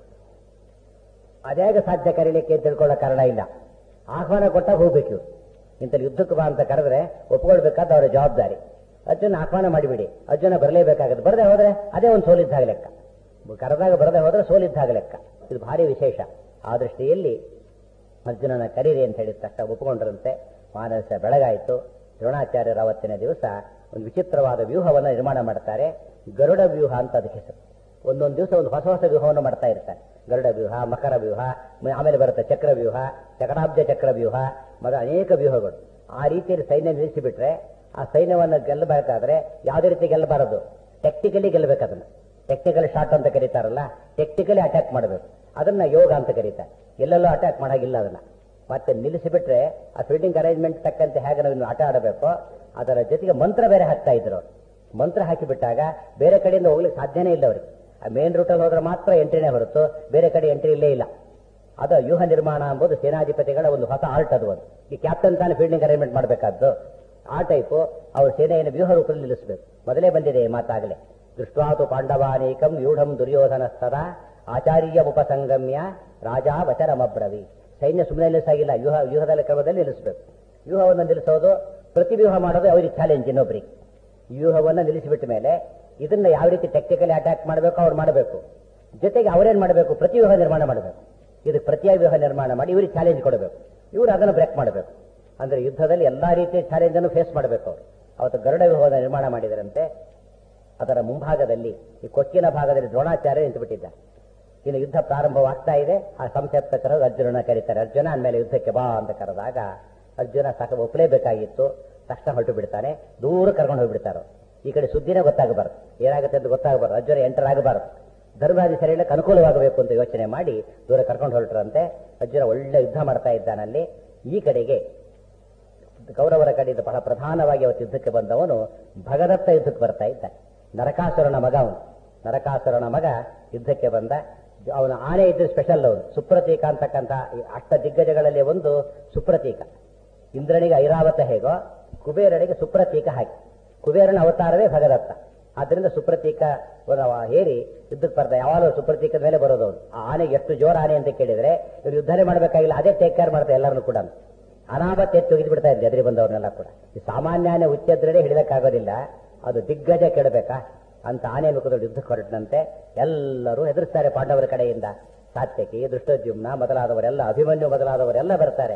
ಅದ್ಯಾಗ ಸಾಧ್ಯ ಕರೀಲಿಕ್ಕೆ ಅಂತ ತಿಳ್ಕೊಳ್ಳೋ ಕಾರಣ ಇಲ್ಲ ಆಹ್ವಾನ ಕೊಟ್ಟಾಗ ಹೋಗ್ಬೇಕು ಇವ್ರು. ಇಂಥ ಯುದ್ಧಕ್ಕೆ ಬಾ ಅಂತ ಕರೆದ್ರೆ ಒಪ್ಕೊಳ್ಬೇಕಾದ ಅವರ ಜವಾಬ್ದಾರಿ ಅರ್ಜುನ ಆಹ್ವಾನ ಮಾಡಿಬಿಡಿ ಅರ್ಜುನ ಬರಲೇಬೇಕಾಗುತ್ತೆ ಬರದೆ ಹೋದ್ರೆ ಅದೇ ಒಂದು ಸೋಲಿದ್ದಾಗ ಲೆಕ್ಕ ಕರೆದಾಗ ಬರದೆ ಹೋದ್ರೆ ಸೋಲಿದ್ದಾಗ ಲೆಕ್ಕ ಇದು ಭಾರಿ ವಿಶೇಷ ಆ ದೃಷ್ಟಿಯಲ್ಲಿ ಅರ್ಜುನನ ಕರೀರಿ ಅಂತ ಹೇಳಿದ ತಕ್ಷಣ ಒಪ್ಪಿಕೊಂಡ್ರಂತೆ ಮಾನಸ ಬೆಳಗಾಯಿತು ದ್ರೋಣಾಚಾರ್ಯರ ಅವತ್ತಿನ ದಿವಸ ಒಂದು ವಿಚಿತ್ರವಾದ ವ್ಯೂಹವನ್ನು ನಿರ್ಮಾಣ ಮಾಡ್ತಾರೆ ಗರುಡ ವ್ಯೂಹ ಅಂತ ಅದಕ್ಕೆ ಹೆಸರು ಒಂದೊಂದು ದಿವಸ ಒಂದು ಹೊಸ ಹೊಸ ವ್ಯೂಹವನ್ನು ಮಾಡ್ತಾ ಇರ್ತಾರೆ ಗರುಡ ವ್ಯೂಹ ಮಕರ ವ್ಯೂಹ ಮ- ಆಮೇಲೆ ಬರುತ್ತೆ ಚಕ್ರ ವ್ಯೂಹ ಚಕ್ರಾಬ್ಜ ಚಕ್ರ ವ್ಯೂಹ ಮತ್ತು ಅನೇಕ ವ್ಯೂಹಗಳು ಆ ರೀತಿಯಲ್ಲಿ ಸೈನ್ಯ ನಿಲ್ಲಿಸಿಬಿಟ್ರೆ ಆ ಸೈನ್ಯವನ್ನು ಗೆಲ್ಲಬೇಕಾದ್ರೆ ಯಾವುದೇ ರೀತಿ ಗೆಲ್ಲಬಾರದು ಟೆಕ್ನಿಕಲಿ ಗೆಲ್ಲಬೇಕು ಅದನ್ನು ಟೆಕ್ನಿಕಲ್ ಶಾಟ್ ಅಂತ ಕರೀತಾರಲ್ಲ ಟೆಕ್ನಿಕಲಿ ಅಟ್ಯಾಕ್ ಮಾಡಬೇಕು ಅದನ್ನ ಯೋಗ ಅಂತ ಕರೀತಾರೆ ಎಲ್ಲೆಲ್ಲೋ ಅಟ್ಯಾಕ್ ಮಾಡಾಗಿಲ್ಲ ಅದನ್ನ ಮತ್ತೆ ನಿಲ್ಲಿಸಿಬಿಟ್ರೆ ಆ ಫೀಲ್ಡಿಂಗ್ ಅರೇಂಜ್ಮೆಂಟ್ ತಕ್ಕಂತೆ ಹೇಗೆ ನಾವು ಇನ್ನು ಆಟ ಆಡಬೇಕೋ ಅದರ ಜೊತೆಗೆ ಮಂತ್ರ ಬೇರೆ ಹಾಕ್ತಾ ಇದ್ರು ಅವ್ರು. ಮಂತ್ರ ಹಾಕಿಬಿಟ್ಟಾಗ ಬೇರೆ ಕಡೆಯಿಂದ ಹೋಗ್ಲಿಕ್ಕೆ ಸಾಧ್ಯನೇ ಇಲ್ಲ ಅವ್ರಿಗೆ ಆ ಮೇನ್ ರೂಟಲ್ಲಿ ಹೋದ್ರೆ ಮಾತ್ರ ಎಂಟ್ರಿನೇ ಹೊರತು ಬೇರೆ ಕಡೆ ಎಂಟ್ರಿ ಇಲ್ಲೇ ಇಲ್ಲ ಅದು ವ್ಯೂಹ ನಿರ್ಮಾಣ ಎಂಬುದು ಸೇನಾಧಿಪತಿಗಳ ಒಂದು ಹೊಸ ಆರ್ಟ್ ಅದು ಒಂದು ಈ ಕ್ಯಾಪ್ಟನ್ ತಾನು ಫೀಲ್ಡಿಂಗ್ ಅರೇಂಜ್ಮೆಂಟ್ ಮಾಡಬೇಕಾದ್ದು ಆ ಟೈಪು ಅವ್ರ ಸೇನೆಯನ್ನು ವ್ಯೂಹ ರೂಪದಲ್ಲಿ ನಿಲ್ಲಿಸಬೇಕು ಮೊದಲೇ ಬಂದಿದೆ ಈ ಮಾತಾಗಲೇ ದೃಷ್ಟ್ವಾತು ಪಾಂಡವಾನೇಕಂ ಯೂಢಂ ದುರ್ಯೋಧನ ಸದಾ ಆಚಾರ್ಯ ಉಪಸಂಗಮ್ಯ ರಾಜಾ ವಚರಮಬ್ರವಿ ಸೈನ್ಯ ಸುಮ್ಮನೆ ನಿಲ್ಲಿಸಾಗಿಲ್ಲ ವ್ಯೂಹ ವ್ಯೂಹದ ಕ್ರಮದಲ್ಲಿ ನಿಲ್ಲಿಸಬೇಕು ವ್ಯೂಹವನ್ನು ನಿಲ್ಲಿಸೋದು ಪ್ರತಿ ವ್ಯೂಹ ಮಾಡೋದು ಅವರಿಗೆ ಚಾಲೆಂಜ್ ಇನ್ನೊಬ್ಬರಿಗೆ ವ್ಯೂಹವನ್ನು ನಿಲ್ಲಿಸಿಬಿಟ್ಟ ಮೇಲೆ ಇದನ್ನ ಯಾವ ರೀತಿ ಟೆಕ್ನಿಕಲಿ ಅಟ್ಯಾಕ್ ಮಾಡಬೇಕು ಅವ್ರು ಮಾಡಬೇಕು ಜೊತೆಗೆ ಅವರೇನ್ ಮಾಡಬೇಕು ಪ್ರತಿ ವ್ಯೂಹ ನಿರ್ಮಾಣ ಮಾಡಬೇಕು ಇದಕ್ಕೆ ಪ್ರತಿಯಾಗಿ ವ್ಯೂಹ ನಿರ್ಮಾಣ ಮಾಡಿ ಇವರಿಗೆ ಚಾಲೆಂಜ್ ಕೊಡಬೇಕು ಇವರು ಅದನ್ನು ಬ್ರೇಕ್ ಮಾಡಬೇಕು ಅಂದ್ರೆ ಯುದ್ಧದಲ್ಲಿ ಎಲ್ಲಾ ರೀತಿಯ ಚಾಲೆಂಜ್ ಅನ್ನು ಫೇಸ್ ಮಾಡಬೇಕು ಅವರು ಅವತ್ತು ಗರುಡ ವ್ಯೂಹವನ್ನು ನಿರ್ಮಾಣ ಮಾಡಿದರಂತೆ ಅದರ ಮುಂಭಾಗದಲ್ಲಿ ಈ ಕೊಕ್ಕಿನ ಭಾಗದಲ್ಲಿ ದ್ರೋಣಾಚಾರ್ಯ ನಿಂತುಬಿಟ್ಟಿದ್ದ ಇನ್ನು ಯುದ್ಧ ಪ್ರಾರಂಭವಾಗ್ತಾ ಇದೆ ಆ ಸಂಸಪ್ತಕರು ಅರ್ಜುನನ ಕರೀತಾರೆ ಅರ್ಜುನ ಅಂದಮೇಲೆ ಯುದ್ಧಕ್ಕೆ ಬಾ ಅಂತ ಕರೆದಾಗ ಅರ್ಜುನ ಸಾಕ ಒಪ್ಪಲೇಬೇಕಾಗಿತ್ತು ತಕ್ಷಣ ಹೊರಟು ಬಿಡ್ತಾನೆ ದೂರ ಕರ್ಕೊಂಡು ಹೋಗ್ಬಿಡ್ತಾರೋ ಈ ಕಡೆ ಸುದ್ದಿನೇ ಗೊತ್ತಾಗಬಾರ್ದು ಏನಾಗುತ್ತೆ ಅಂತ ಗೊತ್ತಾಗಬಾರ್ದು ಅರ್ಜುನ ಎಂಟರ್ ಆಗಬಾರ್ದು ಧರ್ಮರಾಜ ಸರಿಯಕ್ಕೆ ಅನುಕೂಲವಾಗಬೇಕು ಅಂತ ಯೋಚನೆ ಮಾಡಿ ದೂರ ಕರ್ಕೊಂಡು ಹೊರಟ್ರಂತೆ ಅರ್ಜುನ ಒಳ್ಳೆ ಯುದ್ಧ ಮಾಡ್ತಾ ಇದ್ದಾನಲ್ಲಿ ಈ ಕಡೆಗೆ ಕೌರವರ ಕಡೆಯಿಂದ ಬಹಳ ಪ್ರಧಾನವಾಗಿ ಅವತ್ತು ಯುದ್ಧಕ್ಕೆ ಬಂದವನು ಭಗದತ್ತ ಯುದ್ಧಕ್ಕೆ ಬರ್ತಾ ಇದ್ದ ನರಕಾಸುರನ ಮಗ ಅವನು ನರಕಾಸುರನ ಮಗ ಯುದ್ಧಕ್ಕೆ ಬಂದ ಅವನ ಆನೆ ಇದ್ದು ಸ್ಪೆಷಲ್ ಅವನು ಸುಪ್ರತೀಕ ಅಂತಕ್ಕಂಥ ಈ ಅಷ್ಟ ದಿಗ್ಗಜಗಳಲ್ಲಿ ಒಂದು ಸುಪ್ರತೀಕ ಇಂದ್ರನಿಗೆ ಐರಾವತ ಹೇಗೋ ಕುಬೇರನಿಗೆ ಸುಪ್ರತೀಕ ಹಾಕಿ ಕುಬೇರನ ಅವತಾರವೇ ಭಗದತ್ತ ಆದ್ದರಿಂದ ಸುಪ್ರತೀಕ ಹೇರಿ ಯುದ್ಧಕ್ಕೆ ಬರ್ದ ಯಾವಾಗಲೂ ಸುಪ್ರತೀಕದ ಮೇಲೆ ಬರೋದು ಅವನು ಆ ಆನೆಗೆ ಎಷ್ಟು ಜೋರ ಆನೆ ಅಂತ ಕೇಳಿದ್ರೆ ಇವ್ರು ಯುದ್ಧನೇ ಮಾಡಬೇಕಾಗಿಲ್ಲ ಅದೇ ಟೇಕ್ ಕೇರ್ ಮಾಡ್ತಾರೆ ಎಲ್ಲರನ್ನು ಕೂಡ ಅನಾಮತ್ ಎತ್ತು ಒಗಿದು ಬಿಡ್ತಾ ಇದ್ದೆ ಎದುರಿ ಬಂದವ್ರನ್ನೆಲ್ಲ ಕೂಡ ಈ ಸಾಮಾನ್ಯ ಆನೆ ಹುಚ್ಚೆದ್ರೇ ಹಿಡಿದಕ್ಕಾಗೋದಿಲ್ಲ ಅದು ದಿಗ್ಗಜ ಕೆಡಬೇಕಾ ಅಂತ ಆನೆ ಮುಖದಲ್ಲಿ ಯುದ್ಧಕ್ಕೆ ಹೊರಟಂತೆ ಎಲ್ಲರೂ ಎದುರಿಸ್ತಾರೆ ಪಾಂಡವರ ಕಡೆಯಿಂದ ಸಾತ್ಯಕಿ ದೃಷ್ಟದ್ಯುಮ್ನ ಮೊದಲಾದವರೆಲ್ಲ ಅಭಿಮನ್ಯು ಮೊದಲಾದವರೆಲ್ಲ ಬರ್ತಾರೆ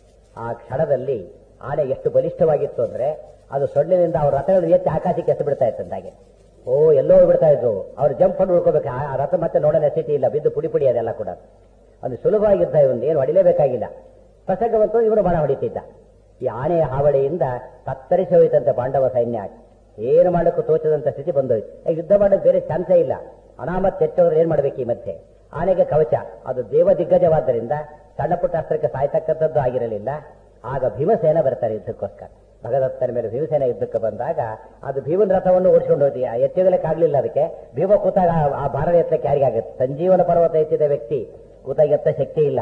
ಆ ಕ್ಷಣದಲ್ಲಿ ಆನೆ ಎಷ್ಟು ಬಲಿಷ್ಠವಾಗಿತ್ತು ಅಂದ್ರೆ ಅದು ಸೊಳ್ಳಿನಿಂದ ಅವ್ರ ರಥಗಳನ್ನು ಎತ್ತಿ ಆಕಾಶಕ್ಕೆ ಎತ್ತು ಬಿಡ್ತಾ ಇತ್ತಂದಾಗೆ ಓ ಎಲ್ಲೋ ಬಿಡ್ತಾ ಇದ್ರು ಅವ್ರು ಜಂಪ್ ಮಾಡಿ ಉಳ್ಕೋಬೇಕು ಆ ರಥ ಮತ್ತೆ ನೋಡೋ ನೆಸಿಟಿ ಇಲ್ಲ ಬಿದ್ದು ಪುಡಿ ಪುಡಿ ಅದೆಲ್ಲ ಕೂಡ ಅದು ಸುಲಭವಾಗಿ ಯುದ್ಧ ಇವನು ಏನು ಹೊಡಿಲೇಬೇಕಾಗಿಲ್ಲ ಪ್ರಸಂಗವಂತೂ ಇವನು ಬಾಣ ಹೊಡಿತಿದ್ದ ಈ ಆನೆಯ ಹಾವಳಿಯಿಂದ ತತ್ತರಿಸಿ ಹೋಯ್ತಂತೆ ಪಾಂಡವ ಸೈನ್ಯ ಏನು ಮಾಡಕ್ಕೂ ತೋಚದಂತ ಸ್ಥಿತಿ ಬಂದೋಯ್ತು ಈಗ ಯುದ್ಧ ಮಾಡೋದು ಬೇರೆ ಚಾನ್ಸೇ ಇಲ್ಲ ಅನಾಮತ್ ತೆಚ್ಚೋದ್ರೆ ಏನ್ ಮಾಡ್ಬೇಕು ಈ ಮಧ್ಯೆ ಆನೆಗೆ ಕವಚ ಅದು ದೇವ ದಿಗ್ಗಜವಾದ್ದರಿಂದ ಸಣ್ಣ ಪುಟ್ಟ ಅಸ್ತ್ರಕ್ಕೆ ಸಾಯ್ತಕ್ಕಂಥದ್ದು ಆಗಿರಲಿಲ್ಲ ಆಗ ಭೀಮಸೇನ ಬರ್ತಾರೆ ಯುದ್ಧಕ್ಕೋಸ್ಕರ ಭಗದತ್ತನ ಮೇಲೆ ಭೀಮಸೇನ ಯುದ್ಧಕ್ಕೆ ಬಂದಾಗ ಅದು ಭೀಮನ ರಥವನ್ನು ಓಡಿಸ್ಕೊಂಡು ಹೋಗಿ ಎತ್ತಿಗಲಕ್ಕಾಗ್ಲಿಲ್ಲ ಅದಕ್ಕೆ ಭೀಮ ಕೂತಾಗ ಆ- ಆ ಭಾರ ಎತ್ತಕ್ಕೆ ಯಾರಿಗಾಗುತ್ತೆ ಸಂಜೀವನ ಪರ್ವತ ಎತ್ತಿದ ವ್ಯಕ್ತಿ ಕೂತಾಗ ಎತ್ತ ಶಕ್ತಿ ಇಲ್ಲ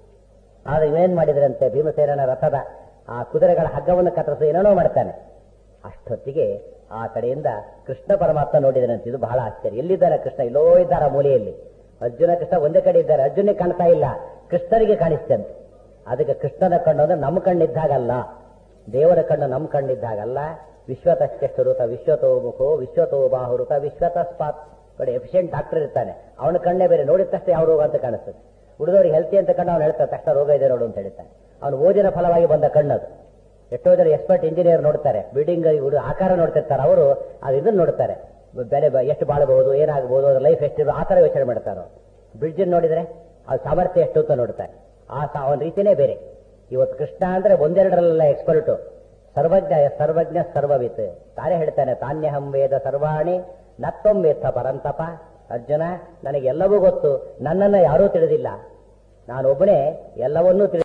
ಆದ್ರೆ ಇವೇನ್ ಮಾಡಿದ್ರಂತೆ ಭೀಮಸೇನನ ರಥದ ಆ ಕುದುರೆಗಳ ಹಗ್ಗವನ್ನು ಕತ್ತರಿಸಿ ಏನೇನೋ ಮಾಡ್ತಾನೆ ಅಷ್ಟೊತ್ತಿಗೆ ಆ ಕಡೆಯಿಂದ ಕೃಷ್ಣ ಪರಮಾತ್ಮ ನೋಡಿದರಂತೆ ಇದು ಬಹಳ ಆಶ್ಚರ್ಯ ಎಲ್ಲಿದ್ದಾರೆ ಕೃಷ್ಣ ಇಲ್ಲೋ ಇದ್ದಾರೆ ಆ ಮೂಲೆಯಲ್ಲಿ ಅರ್ಜುನ ಕೃಷ್ಣ ಒಂದೇ ಕಡೆ ಇದ್ದಾರೆ ಅರ್ಜುನಿಗೆ ಕಾಣ್ತಾ ಇಲ್ಲ ಕೃಷ್ಣನಿಗೆ ಕಾಣಿಸ್ತಂತೆ ಅದಕ್ಕೆ ಕೃಷ್ಣನ ಕಣ್ಣು ಅಂದ್ರೆ ನಮ್ಮ ಕಣ್ಣಿದ್ದಾಗಲ್ಲ ದೇವರ ಕಣ್ಣು ನಮ್ಮ ಕಣ್ಣಿದ್ದಾಗಲ್ಲ ವಿಶ್ವತಶ್ಚ ಸ್ವರೂಪ ವಿಶ್ವತೋ ಮುಖೋ ವಿಶ್ವತೋ ಬಾಹುರುತ ವಿಶ್ವತಸ್ಪಾತ್ ಕಡೆ ಎಫಿಷಿಯಂಟ್ ಡಾಕ್ಟರ್ ಇರ್ತಾನೆ ಅವನ ಕಣ್ಣೇ ಬೇರೆ ನೋಡಿದ ತಕ್ಷಣ ಯಾವ ರೋಗ ಅಂತ ಕಾಣಿಸ್ತದೆ ಉಳಿದವ್ರಿಗೆ ಹೆಲ್ತಿ ಅಂತ ಕಂಡು ಅವ್ನು ಹೇಳ್ತಾನೆ ತಕ್ಷಣ ರೋಗ ಇದೆ ನೋಡು ಅಂತ ಹೇಳ್ತಾನೆ ಅವನು ಓದಿನ ಫಲವಾಗಿ ಬಂದ ಕಣ್ಣದು ಎಷ್ಟೋ ಜನ ಎಕ್ಸ್ಪರ್ಟ್ ಇಂಜಿನಿಯರ್ ನೋಡ್ತಾರೆ ಬಿಲ್ಡಿಂಗ್ ಆಕಾರ ನೋಡ್ತಿರ್ತಾರೆ ಅವರು ಅದು ಇದನ್ನ ನೋಡ್ತಾರೆ ಬೆಲೆ ಬ- ಎಷ್ಟು ಬಾಳಬಹುದು ಏನಾಗಬಹುದು ಅದ್ರ ಲೈಫ್ ಎಷ್ಟು ಆ ಥರ ಯೋಚನೆ ಮಾಡ್ತಾರೆ ಬ್ರಿಡ್ಜ್ ನೋಡಿದ್ರೆ ಅದು ಸಾಮರ್ಥ್ಯ ಎಷ್ಟು ಅಂತ ನೋಡ್ತಾರೆ ಆ ಸಾ- ಅವನ ರೀತಿನೇ ಬೇರೆ ಇವತ್ತು ಕೃಷ್ಣ ಅಂದ್ರೆ ಒಂದೆರಡರಲ್ಲ ಎಕ್ಸ್ಪರ್ಟು ಸರ್ವಜ್ಞ ಸರ್ವಜ್ಞ ಸರ್ವವಿತ್ ತಾನೇ ಹೇಳ್ತಾನೆ ತಾನ್ಯಹಂ ವೇದ ಸರ್ವಾಣಿ ನತ್ತೊಂ ವೇತ್ತ ಪರಂತಪ ಅರ್ಜುನ ನನಗೆ ಎಲ್ಲವೂ ಗೊತ್ತು ನನ್ನನ್ನ ಯಾರೂ ತಿಳಿದಿಲ್ಲ ನಾನೊಬ್ಬನೇ ಎಲ್ಲವನ್ನೂ ತಿಳಿ